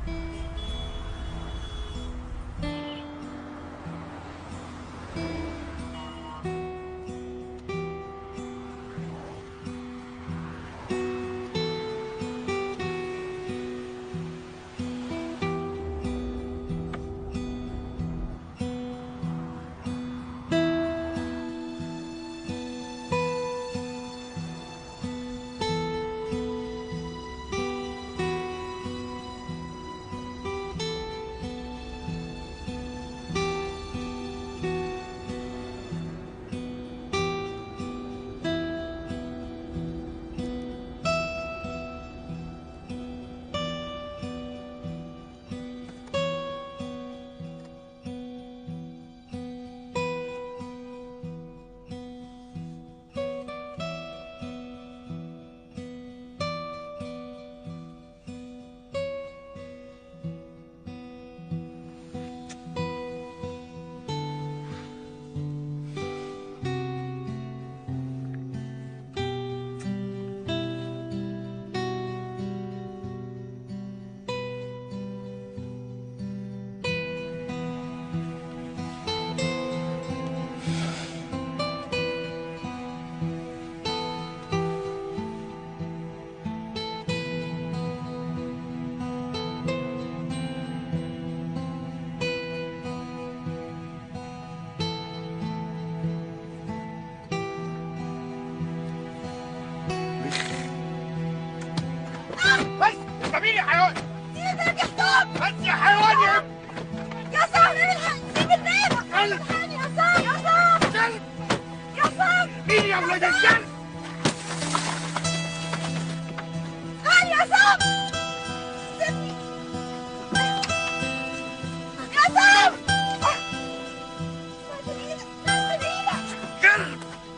بس سيبيني يا حيوان ايدك يا حسام بس يا حيوان يا يا سام الحق سيب البيت يا سام يا سام يا سام مين يا ولاد الكلب تعال يا سام سيبني يا سام نزل ايدك نزل ايدك كلب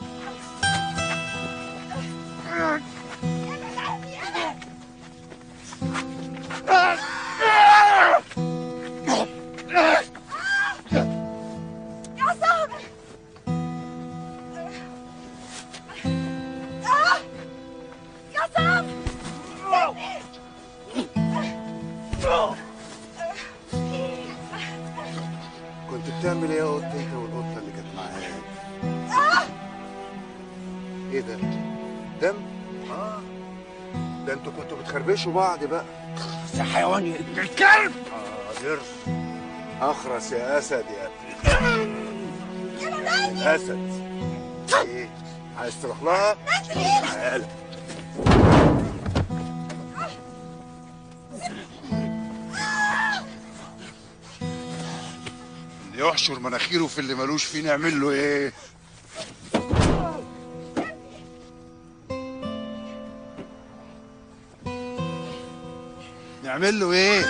ابعد عني ابعد يا صاحبي يا سام كنت بتعمل ايه يا قط انت والقطه اللي كانت معاك؟ ايه ده؟ دم؟ اه ده انتوا كنتوا بتخربشوا بعض بقى يا حيوان يا ابن الكلب حاضر اخرس يا اسد يا اسد ايه عايز تروح لها؟ تعالى اللي يحشر مناخيره في اللي ملوش فيه نعمل له ايه؟ نعمل له ايه؟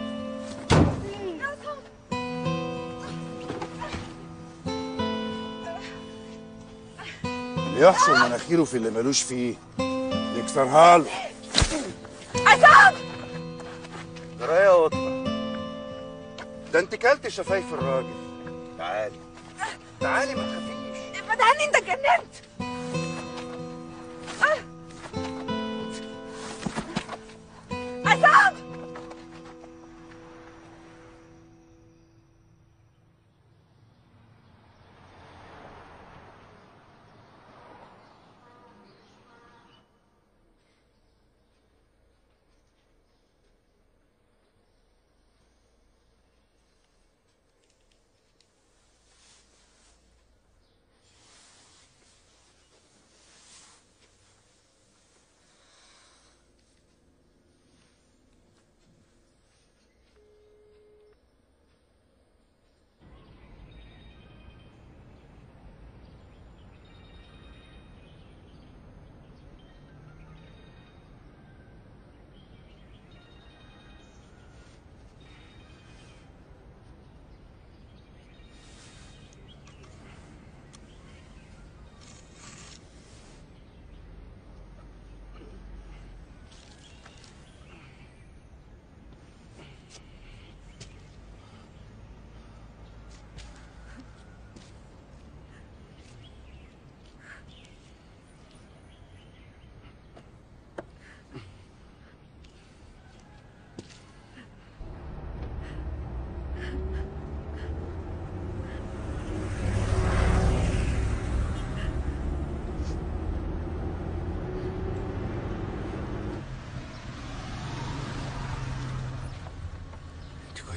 اللي يحشر مناخيره في اللي ملوش فيه يكسرها له عصام جرى يا قطه ده انت كلت شفايف الراجل تعالي تعالي ما تخافيش ابعد عني انت اتجننت عصام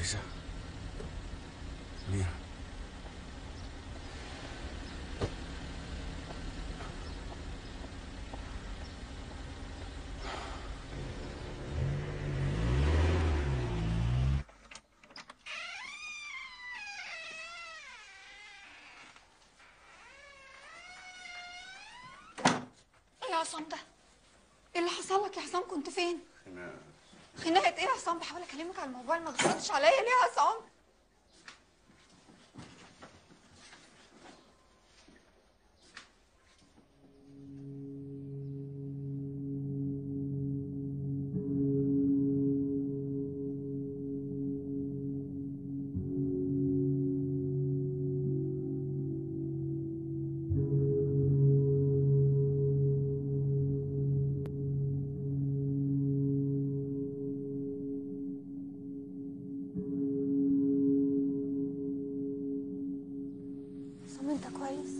عزيزة ميرا ايه يا عصام ده؟ ايه اللي حصل لك يا عصام كنت فين؟ خناقة ايه يا عصام بحاول اكلمك على الموبايل ما بتردش عليا ليه يا عصام؟ عصام انت كويس؟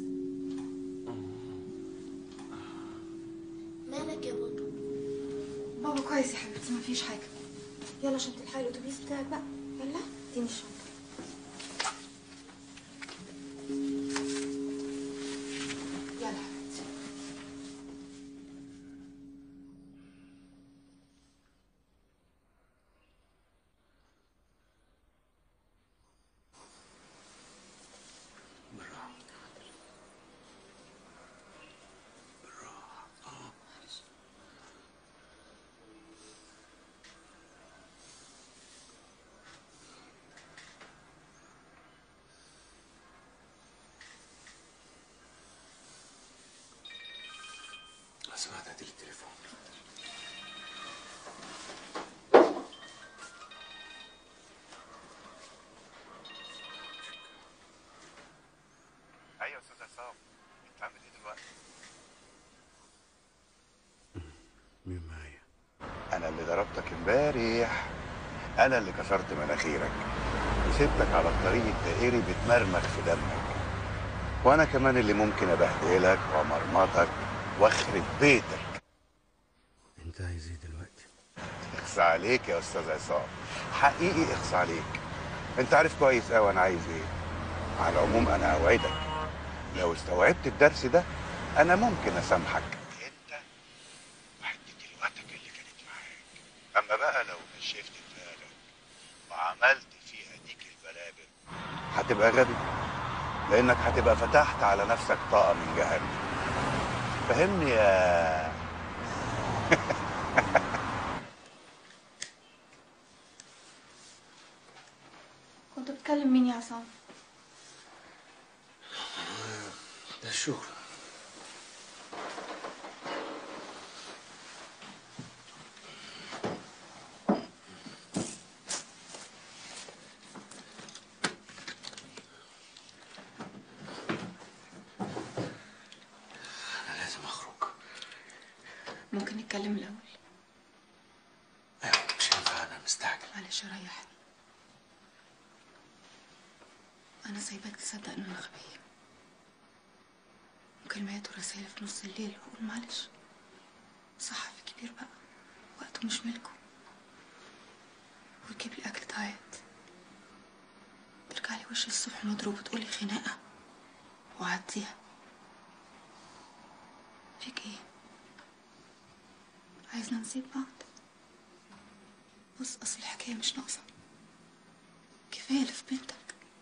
مالك يا بابا بابا كويس يا حبيبتي مفيش حاجة يلا عشان تلحقي الاتوبيس بتاعك بقى يلا اديني الشنطة يلا حبيبتي سمعت هاتي لي التليفون ايوه يا استاذ عصام انت عامل ايه دلوقتي؟ مين معايا انا اللي ضربتك امبارح انا اللي كسرت مناخيرك وسبتك على الطريق الدائري بتمرمخ في دمك وانا كمان اللي ممكن ابهدلك وامرمطك واخرب بيتك انت عايز ايه دلوقتي اخصى عليك يا استاذ عصام حقيقي اخصى عليك انت عارف كويس قوي انا عايز ايه على العموم انا اوعدك لو استوعبت الدرس ده انا ممكن اسامحك انت وحته الوقتك اللي كانت معاك اما بقى لو نشفت دماغك وعملت فيها ديك البلابل هتبقى غبي لانك هتبقى فتحت على نفسك طاقه من جهنم فهمني يا كنت بتكلم مين يا عصام؟ ده الشغل انا لازم اخرج ممكن نتكلم الاول ايوه مش هينفع انا مستعجل معلش ريحني انا سايباك تصدق ان انا غبية مكالمات ورسائل في نص الليل وقول معلش صحفي كبير بقى وقته مش ملكه وتجيب لي اكل دايت ترجع لي وش الصبح مضروب وتقولي خناقة وعديها فيك ايه عايزنا نسيب بعض بص اصل الحكاية مش ناقصة كفاية اللي في بنتك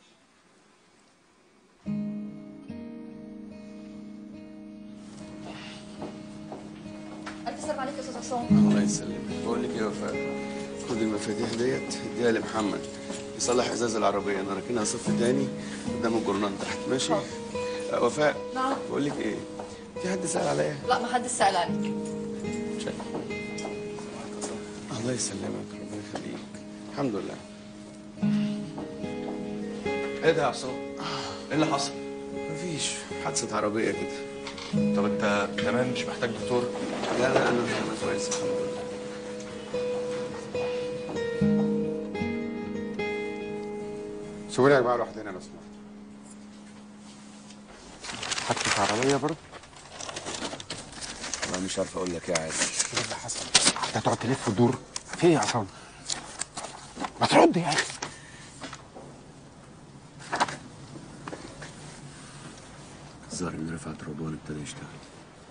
ألف سلام عليك يا أستاذ عصام الله يسلمك بقول لك ايه يا وفاء خد المفاتيح ديت اديها لمحمد يصلح ازاز العربيه انا راكنها صف تاني قدام الجرنان تحت ماشي آه، وفاء نعم بقول لك ايه في حد سأل عليا لا ما حدش سأل عليك شايف الله يسلمك ربنا يخليك الحمد لله ايه ده يا عصام ايه اللي حصل مفيش حادثه عربيه كده طب انت تمام مش محتاج دكتور لا لا انا انا كويس الحمد لله سيبوني يا جماعه لوحدنا لو سمحت حادثه عربيه برضه والله مش عارف اقول لك ايه يا عادل ايه اللي حصل؟ انت هتقعد تلف ودور في ايه يا عصام؟ ما ترد يا اخي الظاهر ان رفعت رضوان ابتدى يشتغل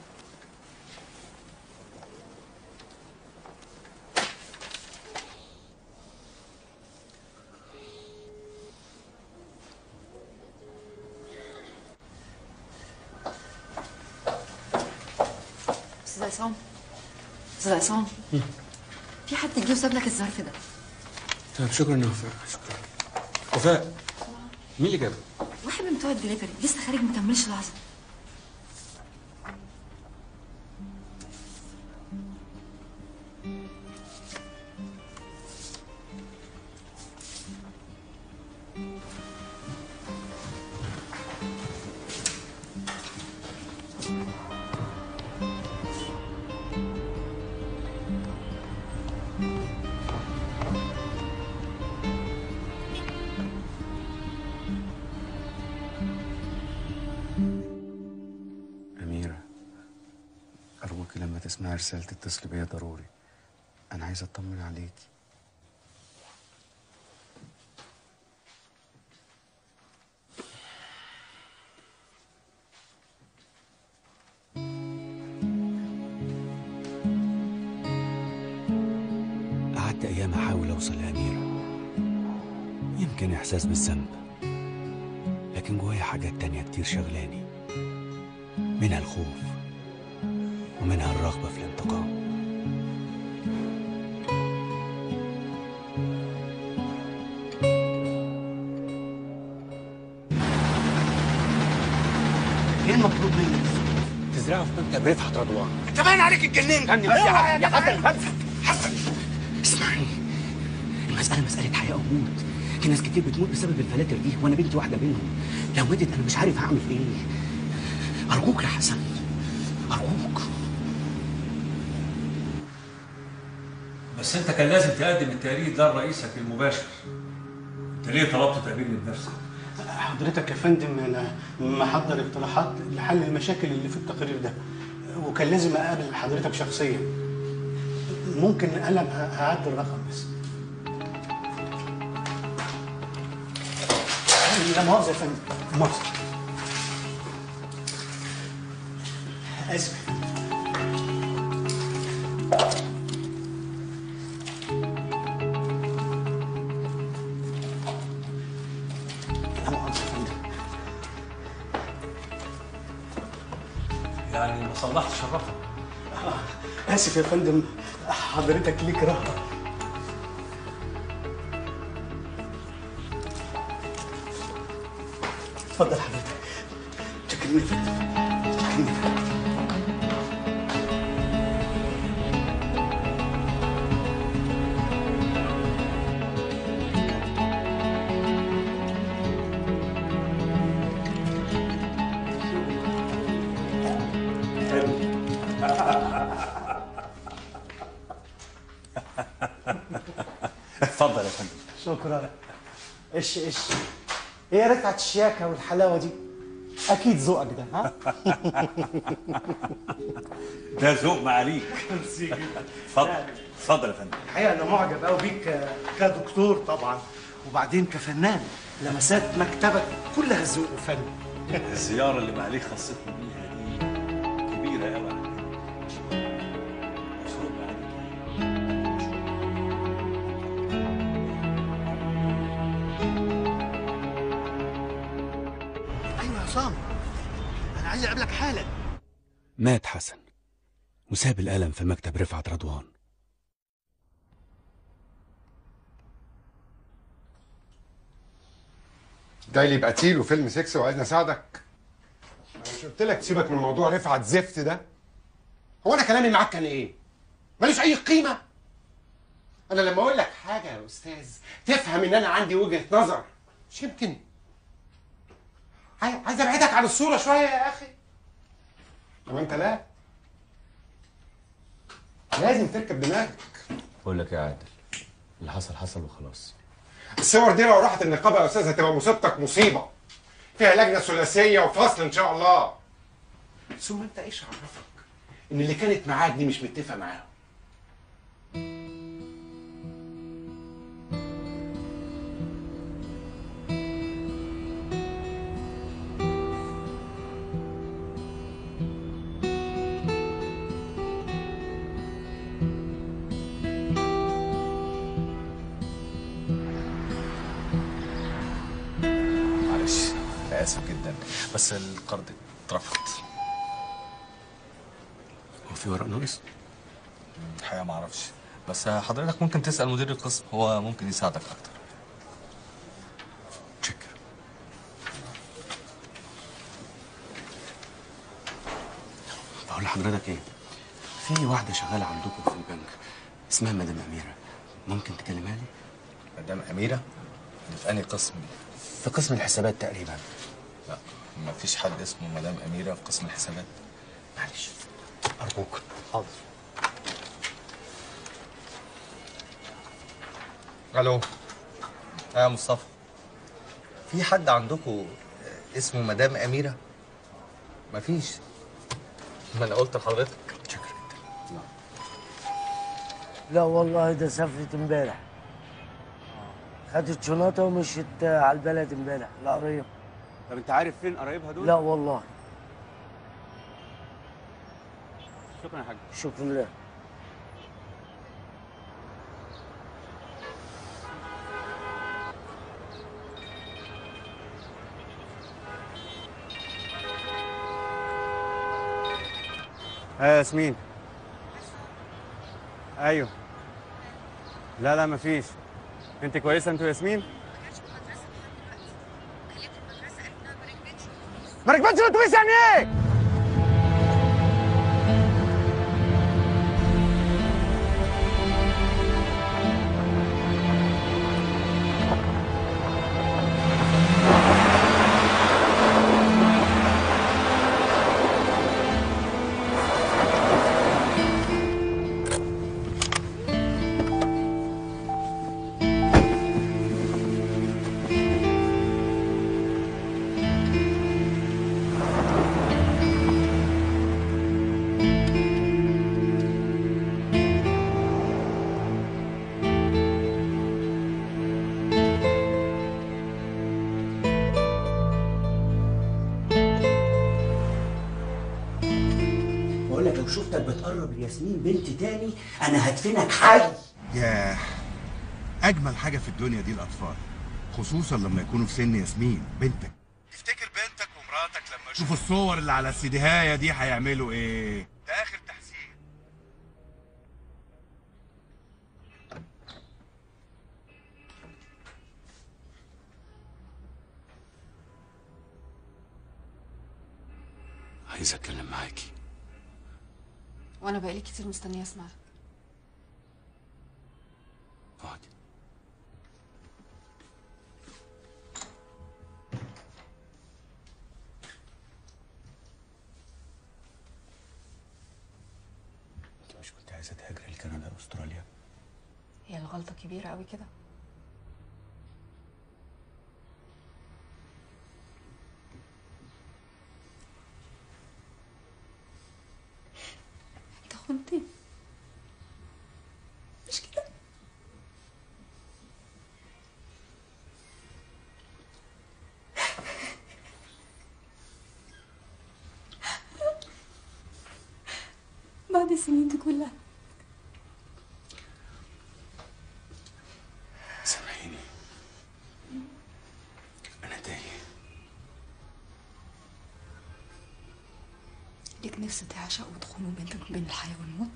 استاذ عصام استاذ عصام في حد جه وساب لك الظرف ده طيب شكرا يا وفاء شكرا وفاء مين اللي جابه؟ واحد من بتوع الدليفري لسه خارج ما كملش لحظه أميرة أرجوك لما تسمعي رسالة اتصلي بيا ضروري أنا عايز أطمن عليكي قعدت أيام أحاول أوصل لأميرة يمكن إحساس بالذنب لكن جوايا حاجات تانية كتير شغلاني منها الخوف ومنها الرغبة في الانتقام ايه المطلوب منك؟ تزرعه في مكتب رفعت رضوان انت باين عليك اتجننت غني بس يا حسن يا حسن حسن حسن اسمعني المسألة مسألة حياة أو موت في ناس كتير بتموت بسبب الفلاتر دي وأنا بنتي واحدة منهم لو ماتت أنا مش عارف هعمل إيه أرجوك يا حسن أرجوك بس انت كان لازم تقدم التقرير ده لرئيسك المباشر انت ليه طلبت تقرير بنفسك حضرتك يا فندم انا محضر اقتراحات لحل المشاكل اللي في التقرير ده وكان لازم اقابل حضرتك شخصيا ممكن قلم ه- هعدي الرقم بس لا مؤاخذة يا فندم لا مؤاخذة اسف لا مؤاخذة يا فندم يعني ما صلحتش الرقم اسف يا فندم حضرتك ليك رهبة اتفضل حضرتك تكلمني يا فندم تكلمني يا فندم اتفضل يا فندم شكرا ايش ايش هي رفعت الشياكة والحلاوة دي أكيد ذوقك ده ها؟ ده ذوق معاليك اتفضل اتفضل يا فندم الحقيقة أنا معجب أوي بيك ك- كدكتور طبعا وبعدين كفنان لمسات مكتبك كلها ذوق وفن الزياره اللي معاليك خصتني بيها دي كبيره قوي على فكرة. ذوق معاليك أيوة يا عصام أنا عايز أقابلك حالا مات حسن وساب القلم في مكتب رفعت رضوان جاي لي يبقى تقيل وفيلم سكس وعايزني اساعدك انا مش قلت لك سيبك من موضوع رفعت زفت ده هو انا كلامي معاك كان ايه ملوش اي قيمه انا لما اقول لك حاجه يا استاذ تفهم ان انا عندي وجهه نظر مش يمكن عاي- عايز ابعدك عن الصوره شويه يا اخي طب انت لا لازم تركب دماغك بقول لك يا عادل اللي حصل حصل وخلاص الصور دي لو راحت النقابه يا استاذ هتبقى مصيبتك مصيبه فيها لجنه ثلاثيه وفصل ان شاء الله ثم انت ايش عرفك ان اللي كانت معاك دي مش متفقه معاهم بس القرض اترفض هو في ورق ناقص؟ الحقيقه ما اعرفش بس حضرتك ممكن تسال مدير القسم هو ممكن يساعدك اكتر بقول لحضرتك ايه في واحده شغاله عندكم في البنك اسمها مدام اميره ممكن تكلمها لي مدام اميره دي في انهي قسم دي في قسم الحسابات تقريبا لا ما فيش حد اسمه مدام اميره في قسم الحسابات معلش ارجوك حاضر الو يا مصطفى في حد عندكم اسمه مدام اميره مفيش ما انا قلت لحضرتك لا والله ده سافرت امبارح خدت شنطة ومشيت على البلد امبارح القرية طب انت عارف فين قرايبها دول؟ لا والله شكرا يا حاج شكرا لله ها ياسمين ايوه لا لا مفيش انت كويسه انت وياسمين ما ركبتش الاتوبيس يعني ايه بقول لك لو شفتك بتقرب لياسمين بنت تاني انا هدفنك حي ياه اجمل حاجه في الدنيا دي الاطفال خصوصا لما يكونوا في سن ياسمين بنتك تفتكر بنتك ومراتك لما يشوفوا الصور اللي على السيديهايه دي هيعملوا ايه ده اخر تحسين عايز اتكلم معاكي وانا بقالي كتير مستنيه اسمعك اقعدي انت مش كنت عايزه تهاجري لكندا واستراليا هي الغلطه كبيره قوي كده انت خنتني مش كده بعد السنين دي كلها سامحيني انا تايه ليك نفس تعشق وتخون بينك وبين الحياة والموت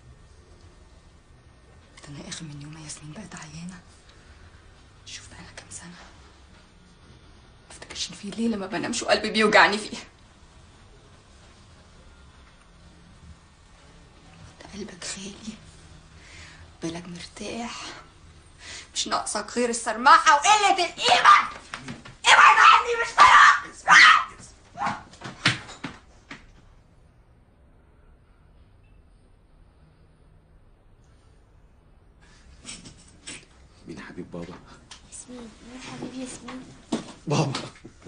ده انا اخر من يوم ما ياسمين بقت عيانة شوف بقى كام سنة ما افتكرش ان في ليلة ما بنامش وقلبي بيوجعني فيها انت قلبك خالي بالك مرتاح مش ناقصك غير السرماحة وقلة القيمة ابعد عني مش طايقة مين حبيب بابا ياسمين مين حبيبي ياسمين بابا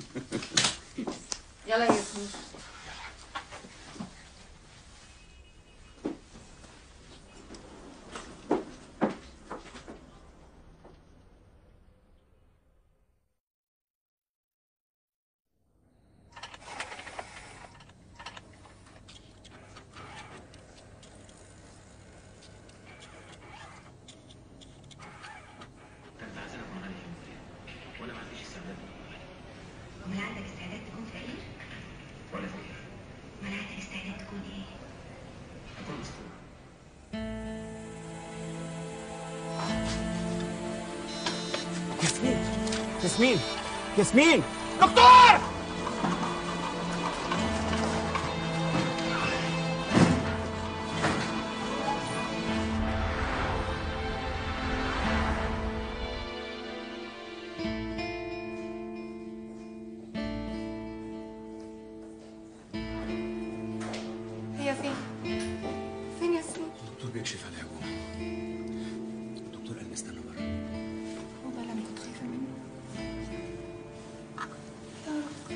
يلا يا ياسمين امال عندك استعداد تكون فقير؟ هتكون ايه؟ هتكون اسطوره ياسمين ياسمين ياسمين دكتور هي فين؟ فين ياسمين؟ الدكتور بيكشف على عجوبه الدكتور قال نستنى بره هو ده اللي انا كنت خايفه منه يا رب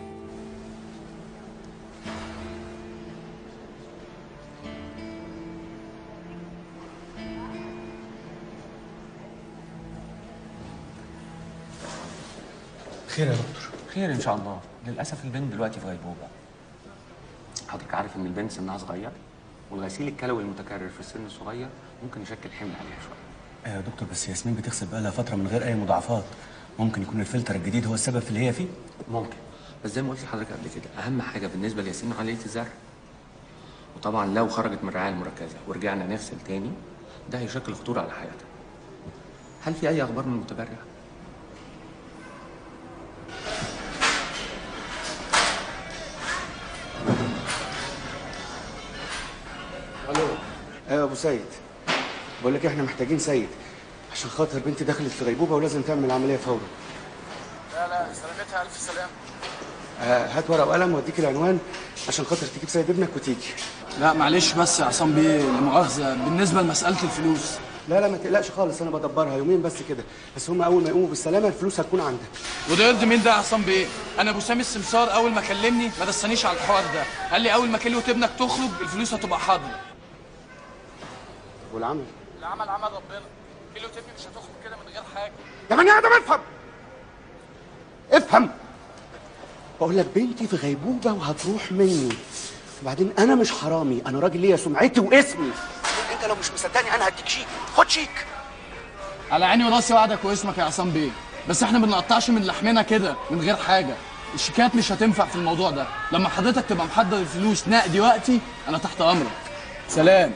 خير يا دكتور خير ان شاء الله للاسف البنت دلوقتي في غيبوبه حضرتك عارف ان البنت سنها صغير والغسيل الكلوي المتكرر في السن الصغير ممكن يشكل حمل عليها شويه ايوه يا دكتور بس ياسمين بتغسل بقالها فتره من غير اي مضاعفات ممكن يكون الفلتر الجديد هو السبب في اللي هي فيه ممكن بس زي ما قلت لحضرتك قبل كده اهم حاجه بالنسبه لياسمين عمليه الزرع وطبعا لو خرجت من الرعايه المركزه ورجعنا نغسل تاني ده هيشكل خطوره على حياتها هل في اي اخبار من المتبرع الو ايوه يا ابو سيد بقول لك احنا محتاجين سيد عشان خاطر بنتي دخلت في غيبوبه ولازم تعمل عمليه فورا لا لا سلامتها الف سلامه آه هات ورقه وقلم واديك العنوان عشان خاطر تجيب سيد ابنك وتيجي لا معلش بس يا عصام بيه لمؤاخذه بالنسبه لمساله الفلوس لا لا ما تقلقش خالص انا بدبرها يومين بس كده بس هم اول ما يقوموا بالسلامه الفلوس هتكون عندك وده يرضي مين ده يا عصام بيه انا ابو سامي السمسار اول ما كلمني ما دسنيش على الحوار ده قال لي اول ما كلمه ابنك تخرج الفلوس هتبقى حاضره والعمل العمل عمل ربنا كيلو ابني مش هتخرج كده من غير حاجه يا بني ادم افهم افهم بقول لك بنتي في غيبوبه وهتروح مني وبعدين انا مش حرامي انا راجل ليا سمعتي واسمي انت لو مش مصدقني انا هديك شيك خد شيك على عيني وراسي وعدك واسمك يا عصام بيه بس احنا ما بنقطعش من لحمنا كده من غير حاجه الشيكات مش هتنفع في الموضوع ده لما حضرتك تبقى محضر الفلوس نقدي وقتي انا تحت امرك سلام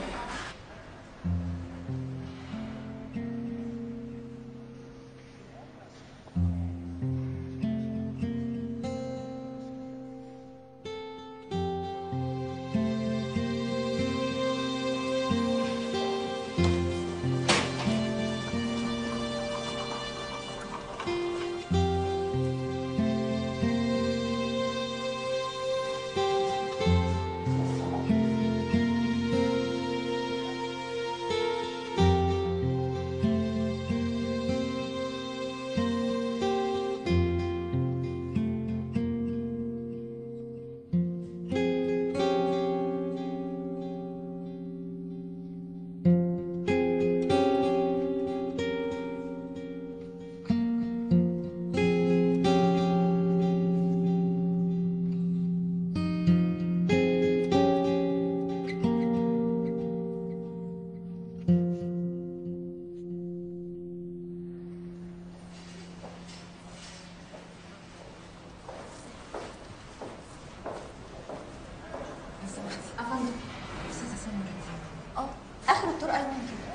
افندم استاذه سمر اه اخر الطرقه يمين كده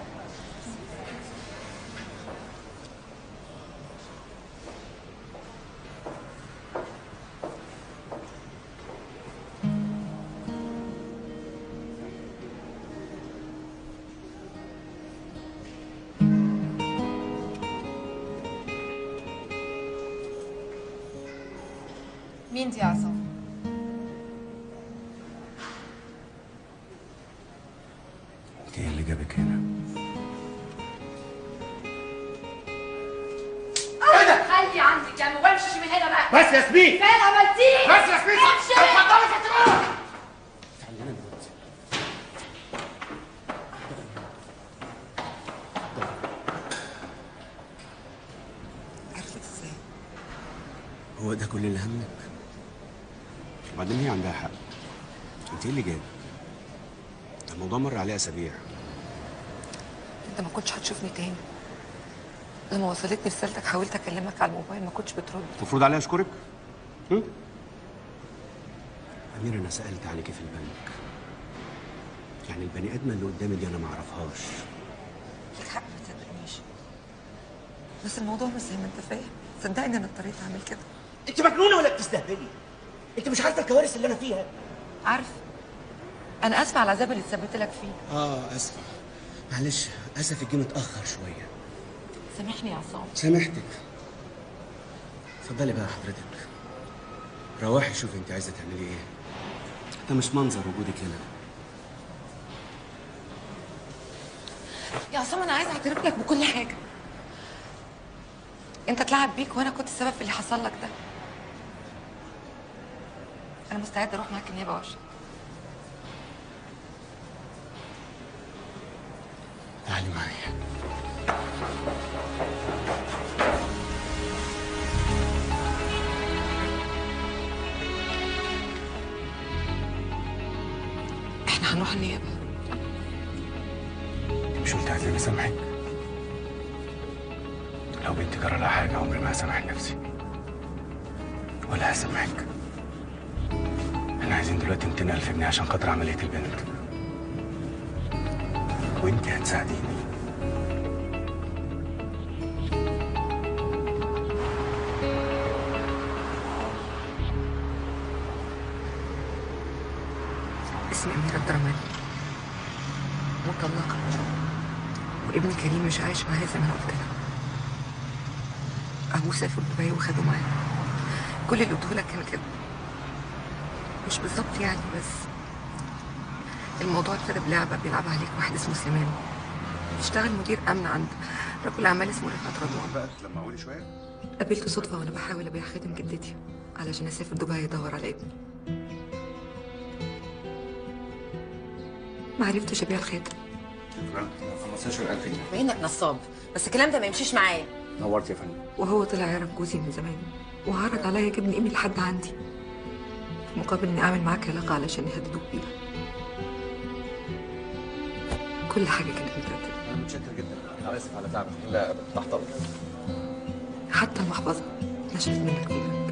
مين دي يا عصام؟ انت ايه اللي جابك هنا خلي عندك جنب وامشي من هنا بقى بس يا ياسمين فين عملتيه بس يا ياسمين امشي اتفضلي في الطرق. عرفت ازاي هو ده كل اللي همك وبعدين هي عندها حق انت ايه اللي جابك ده الموضوع مر عليه اسابيع انت ما كنتش هتشوفني تاني لما وصلتني رسالتك حاولت اكلمك على الموبايل ما كنتش بترد المفروض عليا اشكرك هم؟ أمير أنا سألت عليكي في البنك يعني البني آدمة اللي قدامي دي أنا ما أعرفهاش ليك حق ما تصدقنيش بس الموضوع مش زي ما انت فاهم صدقني انا اضطريت اعمل كده أنت مجنونة ولا بتستهبلي؟ أنت مش عارفة الكوارث اللي أنا فيها عارف انا اسفه على العذاب اللي اتثبت لك فيه آه آسفة معلش آسف جه متأخر شوية سامحني يا عصام سامحتك اتفضلي بقى حضرتك روحي شوفي انت عايزه تعملي ايه ده مش منظر وجودك هنا يا عصام انا عايزه اعترف لك بكل حاجه انت اتلعب بيك وانا كنت السبب في اللي حصل لك ده انا مستعده اروح معاك النيابه واشهد تعالي معايا احنا هنروح النيابه مش قلت عايزين اسامحك لو بنتي جرى لها حاجه عمري ما هسامح نفسي ولا هسامحك احنا عايزين دلوقتي 200 الف جنيه عشان خاطر عمليه البنت وانت هتساعديني اسمي أميرة الدرماني مطلقة وابني كريم مش عايش معايا زي ما أنا قلت لك أبوه سافر دبي وخده معاه كل اللي قلته لك كان كده مش بالظبط يعني بس الموضوع ابتدى بلعبة بيلعبها عليك واحد اسمه سليمان بيشتغل مدير أمن عند رجل أعمال اسمه رفعت رضوان بقى تلمعوني شويه قابلته صدفة وأنا بحاول أبيع خاتم جدتي علشان أسافر دبي أدور على ابني ما عرفتش أبيع الخاتم 15000 جنيه بإنك نصاب بس الكلام ده ما يمشيش معايا نورت يا فندم وهو طلع يعرف جوزي من زمان وعرض عليا يجيبني ابني لحد عندي في مقابل اني اعمل معاك علاقه علشان يهددوك بيها كل حاجه كانت مترتبه انا متشكر جدا انا اسف على تعبك لا ابدا تحت امرك حتى المحفظه نشفت منك بيها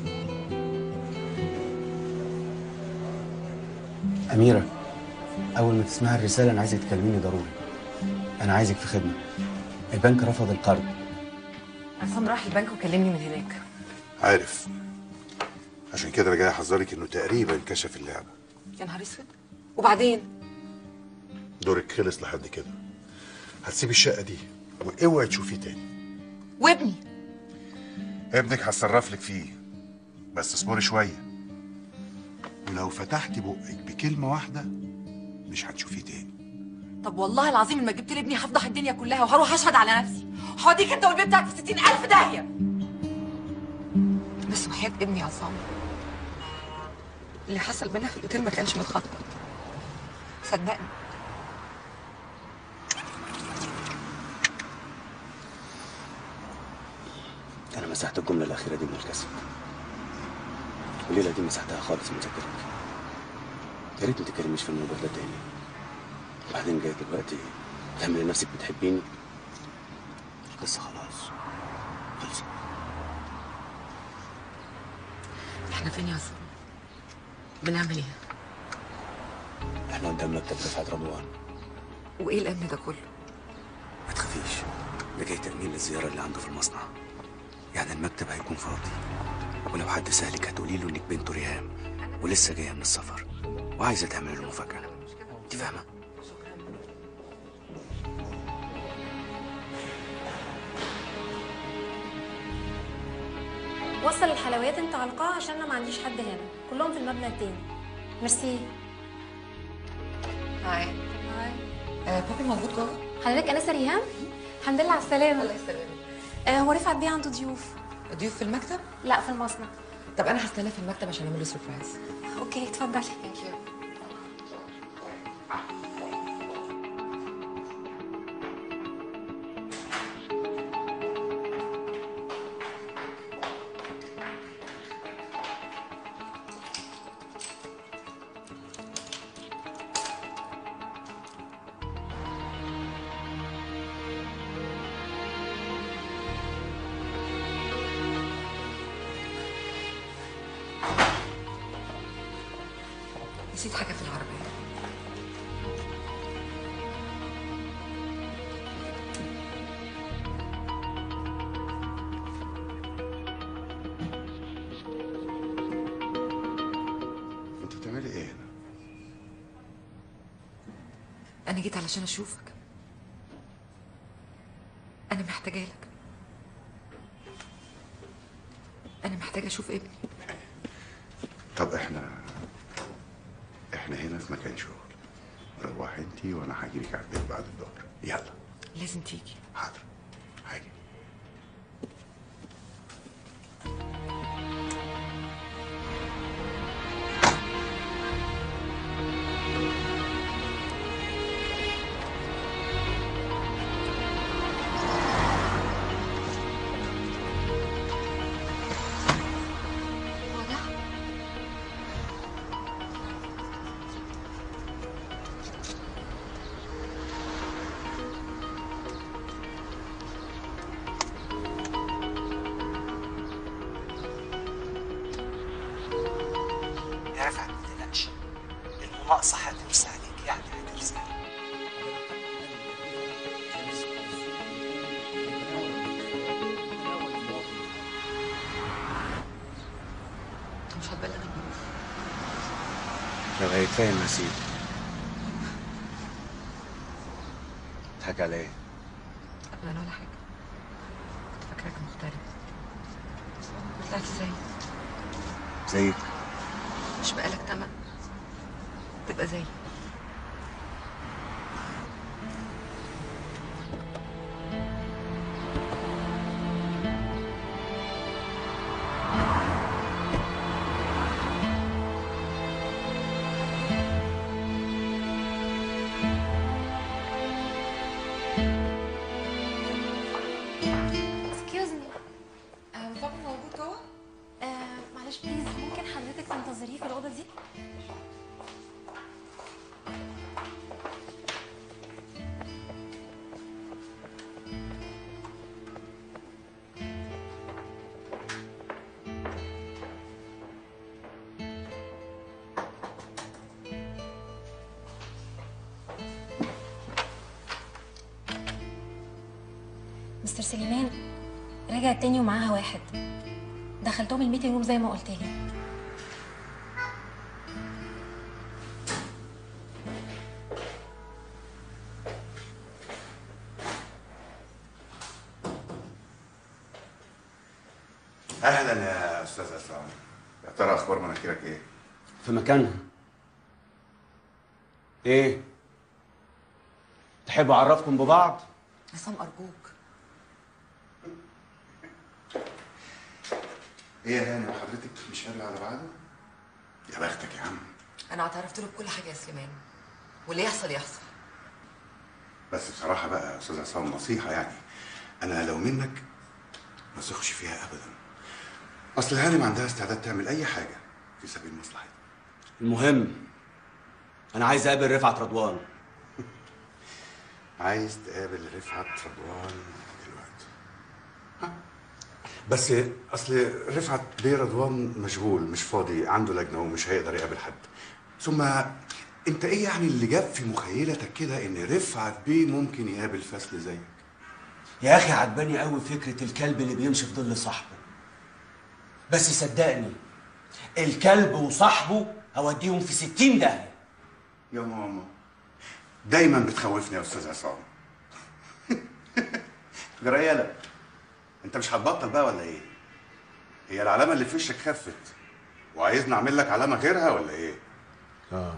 أميرة أول ما تسمعي الرسالة أنا عايزك تكلميني ضروري أنا عايزك في خدمة البنك رفض القرض عصام راح البنك وكلمني من هناك عارف عشان كده انا جاي احذرك انه تقريبا كشف اللعبه يا نهار اسود وبعدين دورك خلص لحد كده هتسيبي الشقه دي واوعي تشوفيه تاني وابني ابنك هتصرف لك فيه بس اصبري شويه ولو فتحتي بقك بكلمه واحده مش هتشوفيه تاني طب والله العظيم لما جبت لي ابني هفضح الدنيا كلها وهروح اشهد على نفسي هوديك انت والبيت بتاعك في ستين ألف داهية بس وحياة ابني يا عصام اللي حصل بينا في الاوتيل ما كانش متخطط صدقني أنا مسحت الجملة الأخيرة دي من الكاسيت والليلة دي مسحتها خالص من ذاكرتي يا ريت ما تتكلميش في الموضوع ده تاني وبعدين جاي دلوقتي تعملي نفسك بتحبيني القصة خلاص خلصت احنا فين يا عصام بنعمل ايه احنا قدام مكتب رفعت رضوان وايه الامن ده كله ما تخافيش ده جاي تأمين للزيارة اللي عنده في المصنع يعني المكتب هيكون فاضي ولو حد سألك هتقولي له انك بنت ريهام ولسه جاية من السفر وعايزة تعمل له مفاجأة انت فاهمة؟ وصل الحلويات انت على القاعة عشان انا ما عنديش حد هنا كلهم في المبنى التاني ميرسي هاي هاي آه بابي موجود جوه حضرتك انسه ريهام الحمد لله على السلامة الله يسلمك آه هو رفعت بيه عنده ضيوف ضيوف في المكتب لا في المصنع طب انا هستنى في المكتب عشان اعمل له سربرايز اوكي اتفضلي نسيت حاجه في العربيه انت بتعملي ايه هنا؟ انا جيت علشان اشوفك انا محتاجه لك انا محتاجه اشوف ابني طب احنا احنا هنا في مكان شغل روح انتي وانا هجيلك على البيت بعد الظهر يلا لازم تيجي حاضر هاجي يا رفعت ما تقلقش المناقصة هترسى عليك يعني هترسى انت مش هتبلغ البوليس لو هيتفاهم يا سيدي تضحك على ايه؟ ابدا ولا حاجه كنت فاكراك مختلف ما طلعتش زيي زيك مش بقالك تمن تبقى زيي اكسكيوز مي بابا موجود جوه آه معلش بليز ممكن حضرتك تنتظريه في الاوضه دي مستر سليمان رجعت تاني ومعاها واحد دخلتهم الميتنج روم زي ما قلت لي اهلا يا استاذ عصام يا ترى اخبار مناخيرك ايه؟ في مكانها ايه؟ تحبوا اعرفكم ببعض؟ عصام ارجوك ايه يا هاني وحضرتك مش قابله على بعضه؟ يا بختك يا عم انا اعترفت له بكل حاجه يا سليمان واللي يحصل يحصل بس بصراحه بقى يا استاذ عصام نصيحه يعني انا لو منك ما تثقش فيها ابدا اصل هانم عندها استعداد تعمل اي حاجه في سبيل مصلحتها المهم انا عايز اقابل رفعت رضوان عايز تقابل رفعت رضوان دلوقتي ها؟ بس اصل رفعت بيه رضوان مشغول مش فاضي عنده لجنه ومش هيقدر يقابل حد ثم انت ايه يعني اللي جاب في مخيلتك كده ان رفعت بيه ممكن يقابل فاسل زيك يا اخي عجباني قوي فكره الكلب اللي بيمشي في ظل صاحبه بس صدقني الكلب وصاحبه هوديهم في ستين داهيه يا ماما دايما بتخوفني يا استاذ عصام جريالة انت مش هتبطل بقى ولا ايه هي العلامه اللي في وشك خفت وعايزني اعمل لك علامه غيرها ولا ايه اه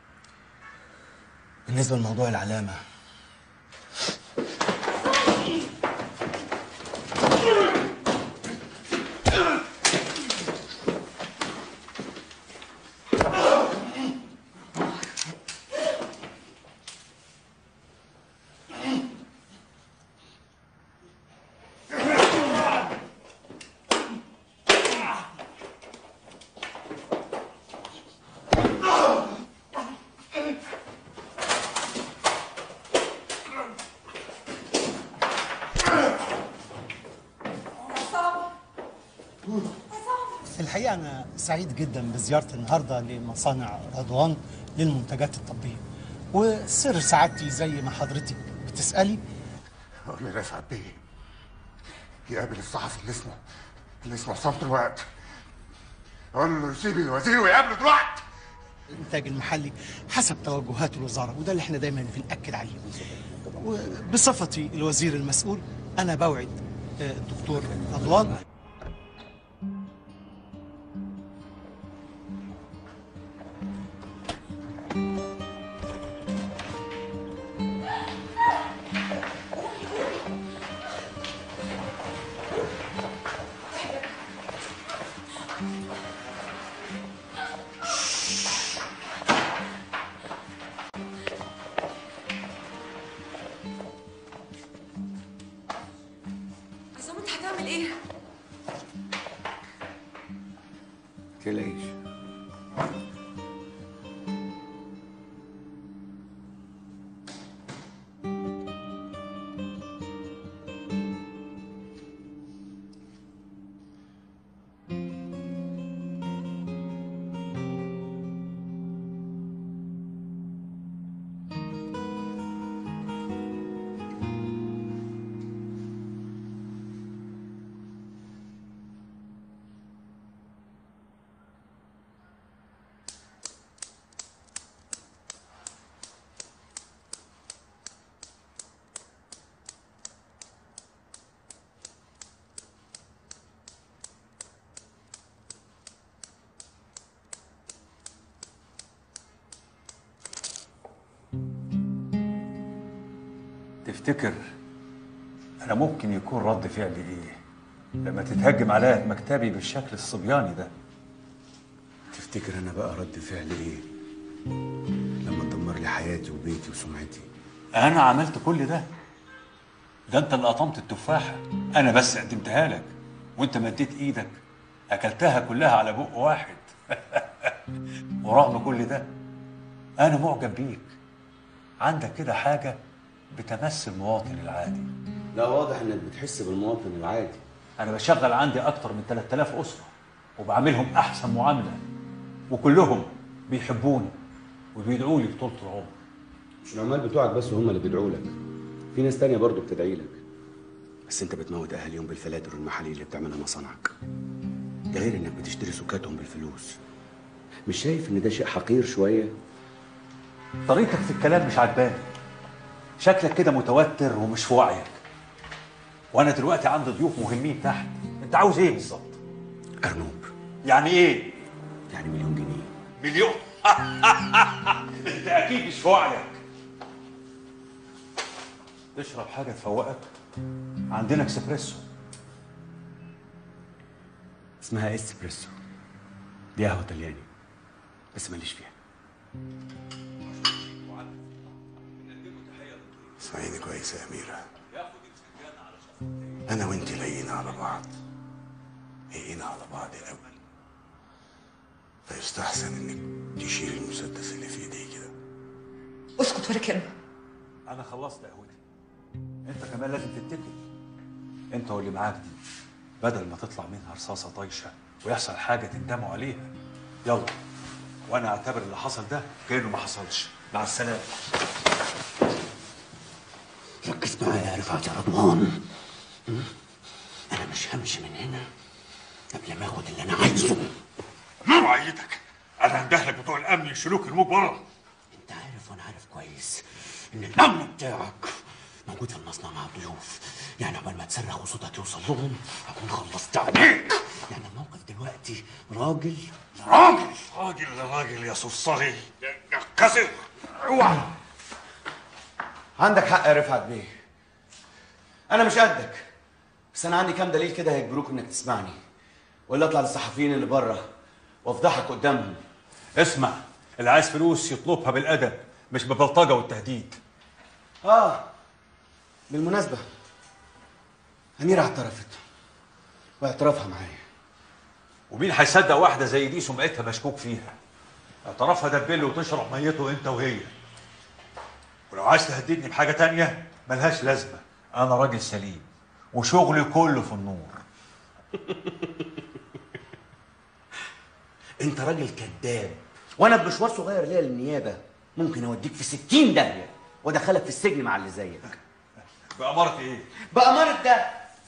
بالنسبه لموضوع العلامه الحقيقة أنا سعيد جدا بزيارتي النهاردة لمصانع رضوان للمنتجات الطبية وسر سعادتي زي ما حضرتك بتسألي قول لي رفعت بيه يقابل الصحفي اللي اسمه اللي اسمه حسام دلوقتي قول له يسيب الوزير ويقابله دلوقتي الإنتاج المحلي حسب توجهات الوزارة وده اللي احنا دايما بنأكد عليه وبصفتي الوزير المسؤول أنا بوعد آه، الدكتور رضوان عصام انت هتعمل ايه؟ تلاقيش تفتكر انا ممكن يكون رد فعلي ايه لما تتهجم عليا في مكتبي بالشكل الصبياني ده تفتكر انا بقى رد فعلي ايه لما تدمر لي حياتي وبيتي وسمعتي انا عملت كل ده ده انت اللي قطمت التفاحه انا بس قدمتها لك وانت مديت ايدك اكلتها كلها على بق واحد ورغم كل ده انا معجب بيك عندك كده حاجه بتمس المواطن العادي لا واضح انك بتحس بالمواطن العادي انا بشغل عندي اكتر من 3000 اسره وبعملهم احسن معامله وكلهم بيحبوني وبيدعوا لي بطول العمر مش العمال بتوعك بس هم اللي بيدعوا لك في ناس تانية برضه بتدعي لك بس انت بتموت اهاليهم بالفلاتر والمحاليل اللي بتعملها مصانعك ده غير انك بتشتري سكاتهم بالفلوس مش شايف ان ده شيء حقير شويه طريقتك في الكلام مش عجباني شكلك كده متوتر ومش في وعيك وانا دلوقتي عندي ضيوف مهمين تحت انت عاوز ايه بالظبط ارنوب يعني ايه يعني مليون جنيه مليون انت اكيد مش في وعيك تشرب حاجه تفوقك عندنا اكسبريسو اسمها اسبريسو دي قهوه طلياني بس ماليش فيها اسمعيني كويس يا أميرة أنا وأنت لاقيين على بعض لاقيين على بعض قوي فيستحسن إنك تشيل المسدس اللي في إيديك ده اسكت ولا كلمه انا خلصت قهوتي انت كمان لازم تتكل انت واللي معاك دي بدل ما تطلع منها رصاصه طايشه ويحصل حاجه تندموا عليها يلا وانا اعتبر اللي حصل ده كانه ما حصلش مع السلامه ركز معايا يا رفعت يا رضوان انا مش همشي من هنا قبل ما اخد اللي انا عايزه وعيتك انا هندهلك بتوع الامن يشيلوك يرموك بره انت عارف وانا عارف كويس ان الامن بتاعك موجود في المصنع مع الضيوف يعني قبل ما تصرخ وصوتك يوصل لهم هكون خلصت عليك يعني الموقف دلوقتي راجل راجل راجل راجل يا صفصري يا كسر اوعى عندك حق يا رفعت بيه انا مش قدك بس انا عندي كام دليل كده هيجبروك انك تسمعني ولا اطلع للصحفيين اللي بره وافضحك قدامهم اسمع اللي عايز فلوس يطلبها بالادب مش ببلطجه والتهديد اه بالمناسبه اميره اعترفت واعترافها معايا ومين هيصدق واحده زي دي سمعتها مشكوك فيها اعترافها دبله وتشرب ميته انت وهي ولو عايز تهددني بحاجه تانية ملهاش لازمه انا راجل سليم وشغلي كله في النور انت راجل كذاب وانا بمشوار صغير ليا للنيابه ممكن اوديك في 60 داهيه وادخلك في السجن مع اللي زيك بأمارة ايه؟ بأمارة ده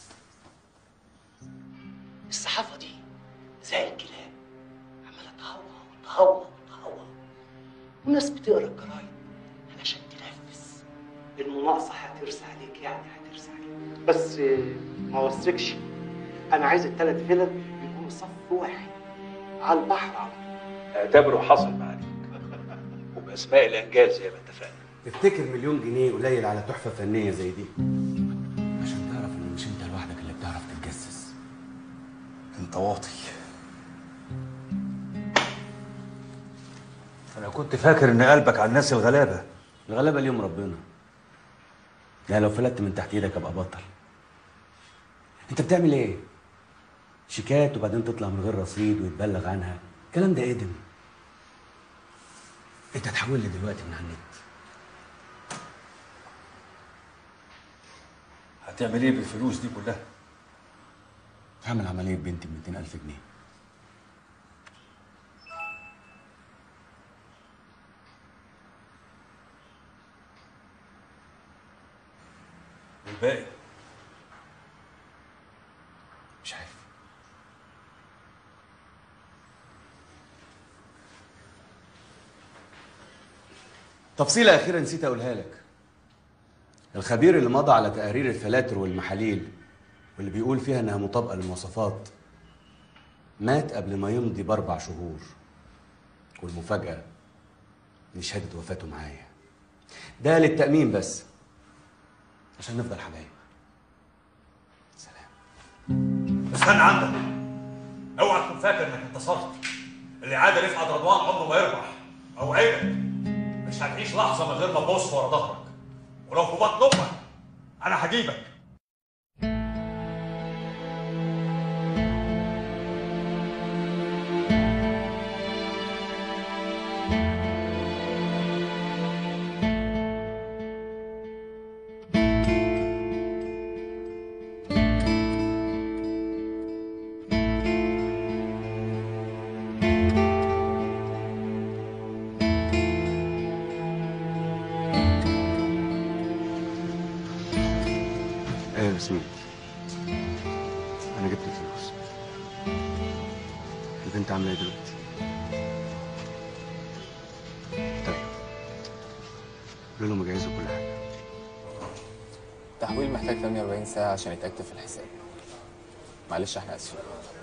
الصحافة دي زي الكلاب عمالة تهوى وتهوى وتهوى والناس بتقرا الجرايد علشان تنفذ المناقصة هترسى عليك يعني هترسى عليك بس ما وصيكش أنا عايز التلات فيلم يكونوا صف واحد على البحر على طول اعتبره حصل معاك وبأسماء الأنجال زي ما اتفقنا تفتكر مليون جنيه قليل على تحفه فنيه زي دي عشان تعرف ان مش انت لوحدك اللي بتعرف تتجسس انت واطي انا كنت فاكر ان قلبك على الناس الغلابه الغلابه ليهم ربنا يعني لو فلتت من تحت ايدك ابقى بطل انت بتعمل ايه شيكات وبعدين تطلع من غير رصيد ويتبلغ عنها الكلام ده ادم انت تحول لي دلوقتي من على النت هتعمل ايه بالفلوس دي كلها؟ هعمل عمليه بنتي ب 200000 جنيه والباقي مش عارف تفصيلة أخيرة نسيت أقولها لك الخبير اللي مضى على تقارير الفلاتر والمحاليل واللي بيقول فيها إنها مطابقة للمواصفات مات قبل ما يمضي بأربع شهور والمفاجأة إن شهادة وفاته معايا ده للتأمين بس عشان نفضل حبايب استنى عندك اوعى تكون فاكر انك انتصرت اللي عاد رفعت رضوان عمره ما يربح اوعدك مش هتعيش لحظه من غير ما تبص ورا ظهرك ولو في بطن امك انا هجيبك ايه يا ياسمين انا جبت الفلوس البنت عامله ايه دلوقتي طيب قولوا لهم جهزوا كل حاجه التحويل محتاج 48 ساعة عشان يتأكد في الحساب معلش احنا اسفين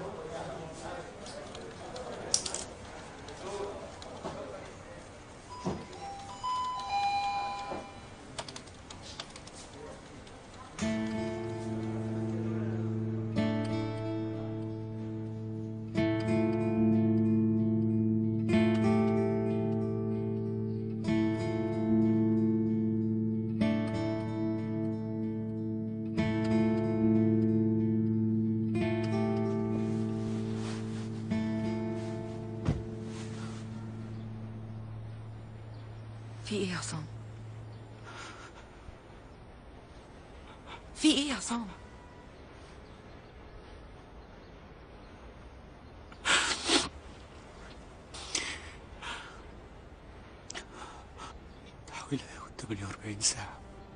في ايه يا عصام في ايه يا عصام تحويل هياخد 48 ساعة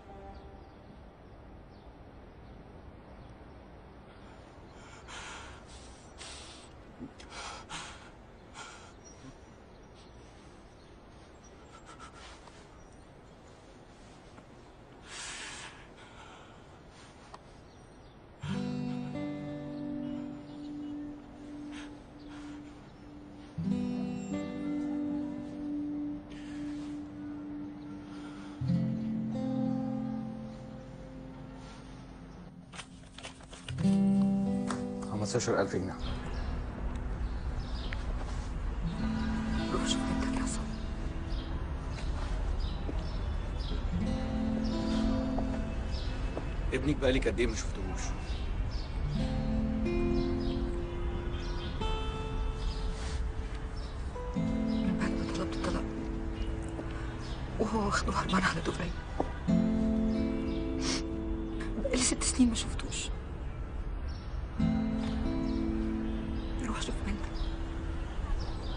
خمستاشر ألف جنيه روح شوف بنتك يا عصام ابنك بقالك قد ايه ما شفتهوش من بعد ما طلبت الطلاق وهو واخده هربان على دبي بقالي ست سنين ما شفتوش روح شوف بنتك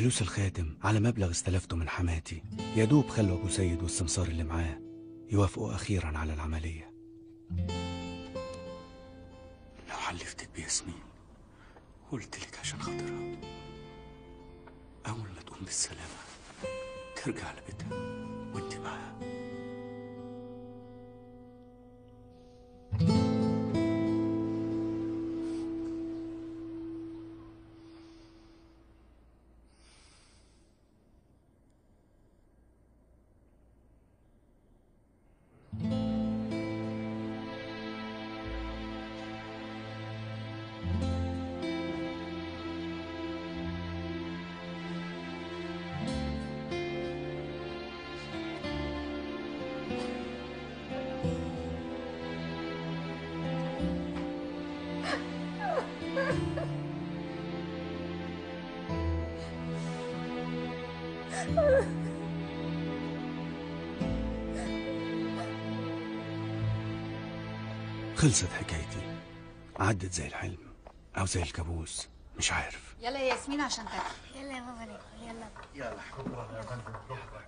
فلوس الخاتم على مبلغ استلفته من حماتي يا دوب خلوا ابو سيد والسمسار اللي معاه يوافقوا اخيرا على العمليه لو حلفتك بياسمين قلت لك عشان خاطرها اول ما تقوم بالسلامه ترجع لبيتها وانت معاها خلصت حكايتي عدت زي الحلم او زي الكابوس مش عارف يلا يا ياسمين عشان تاكل يلا يا بابا ناكل يلا يلا شكرا يا فندم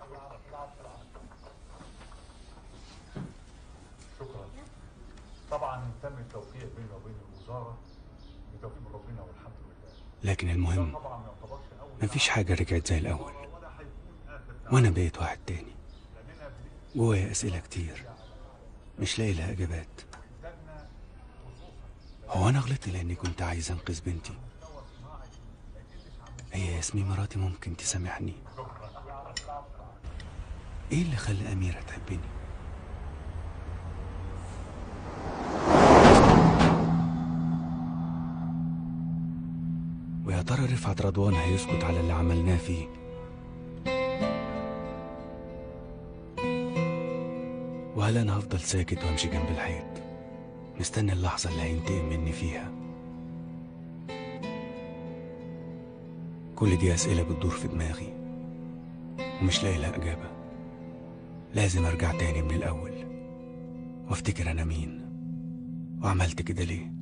شكرا طبعا تم التوفيق بيننا وبين الوزاره بتوفيق ربنا والحمد لله لكن المهم طبعا ما يعتبرش اول مفيش حاجة رجعت زي الأول وأنا بقيت واحد تاني جوايا أسئلة كتير مش لاقي لها إجابات هو أنا غلطت لأني كنت عايز أنقذ بنتي هي ياسمين مراتي ممكن تسامحني إيه اللي خلى أميرة تحبني ويا ترى رفعت رضوان هيسكت على اللي عملناه فيه وهل انا هفضل ساكت وامشي جنب الحيط مستني اللحظة اللي هينتقم مني فيها كل دي أسئلة بتدور في دماغي ومش لاقي لها إجابة لازم أرجع تاني من الأول وافتكر أنا مين وعملت كده ليه